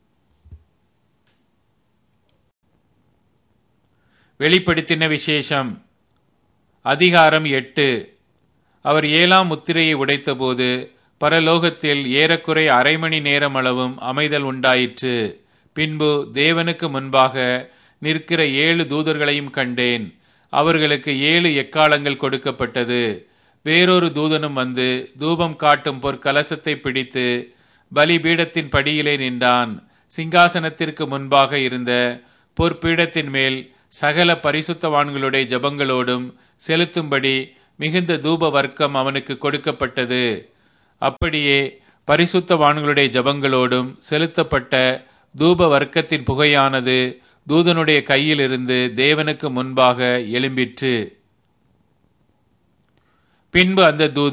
வெளிப்படுத்தின விசேஷம் அதிகாரம் எட்டு அவர் ஏழாம் முத்திரையை உடைத்தபோது பரலோகத்தில் ஏறக்குறை அரை மணி நேரம் அளவும் அமைதல் உண்டாயிற்று பின்பு தேவனுக்கு முன்பாக நிற்கிற ஏழு தூதர்களையும் கண்டேன் அவர்களுக்கு ஏழு எக்காலங்கள் கொடுக்கப்பட்டது வேறொரு தூதனும் வந்து தூபம் காட்டும் பொற்கலசத்தை பிடித்து பலிபீடத்தின் படியிலே நின்றான் சிங்காசனத்திற்கு முன்பாக இருந்த பொற்பீடத்தின் மேல் சகல பரிசுத்தவான்களுடைய ஜபங்களோடும் செலுத்தும்படி மிகுந்த தூப வர்க்கம் அவனுக்கு கொடுக்கப்பட்டது அப்படியே பரிசுத்தவான்களுடைய ஜபங்களோடும் செலுத்தப்பட்ட தூப வர்க்கத்தின் புகையானது தூதனுடைய கையிலிருந்து தேவனுக்கு முன்பாக எழும்பிற்று பின்பு அந்த தூதன்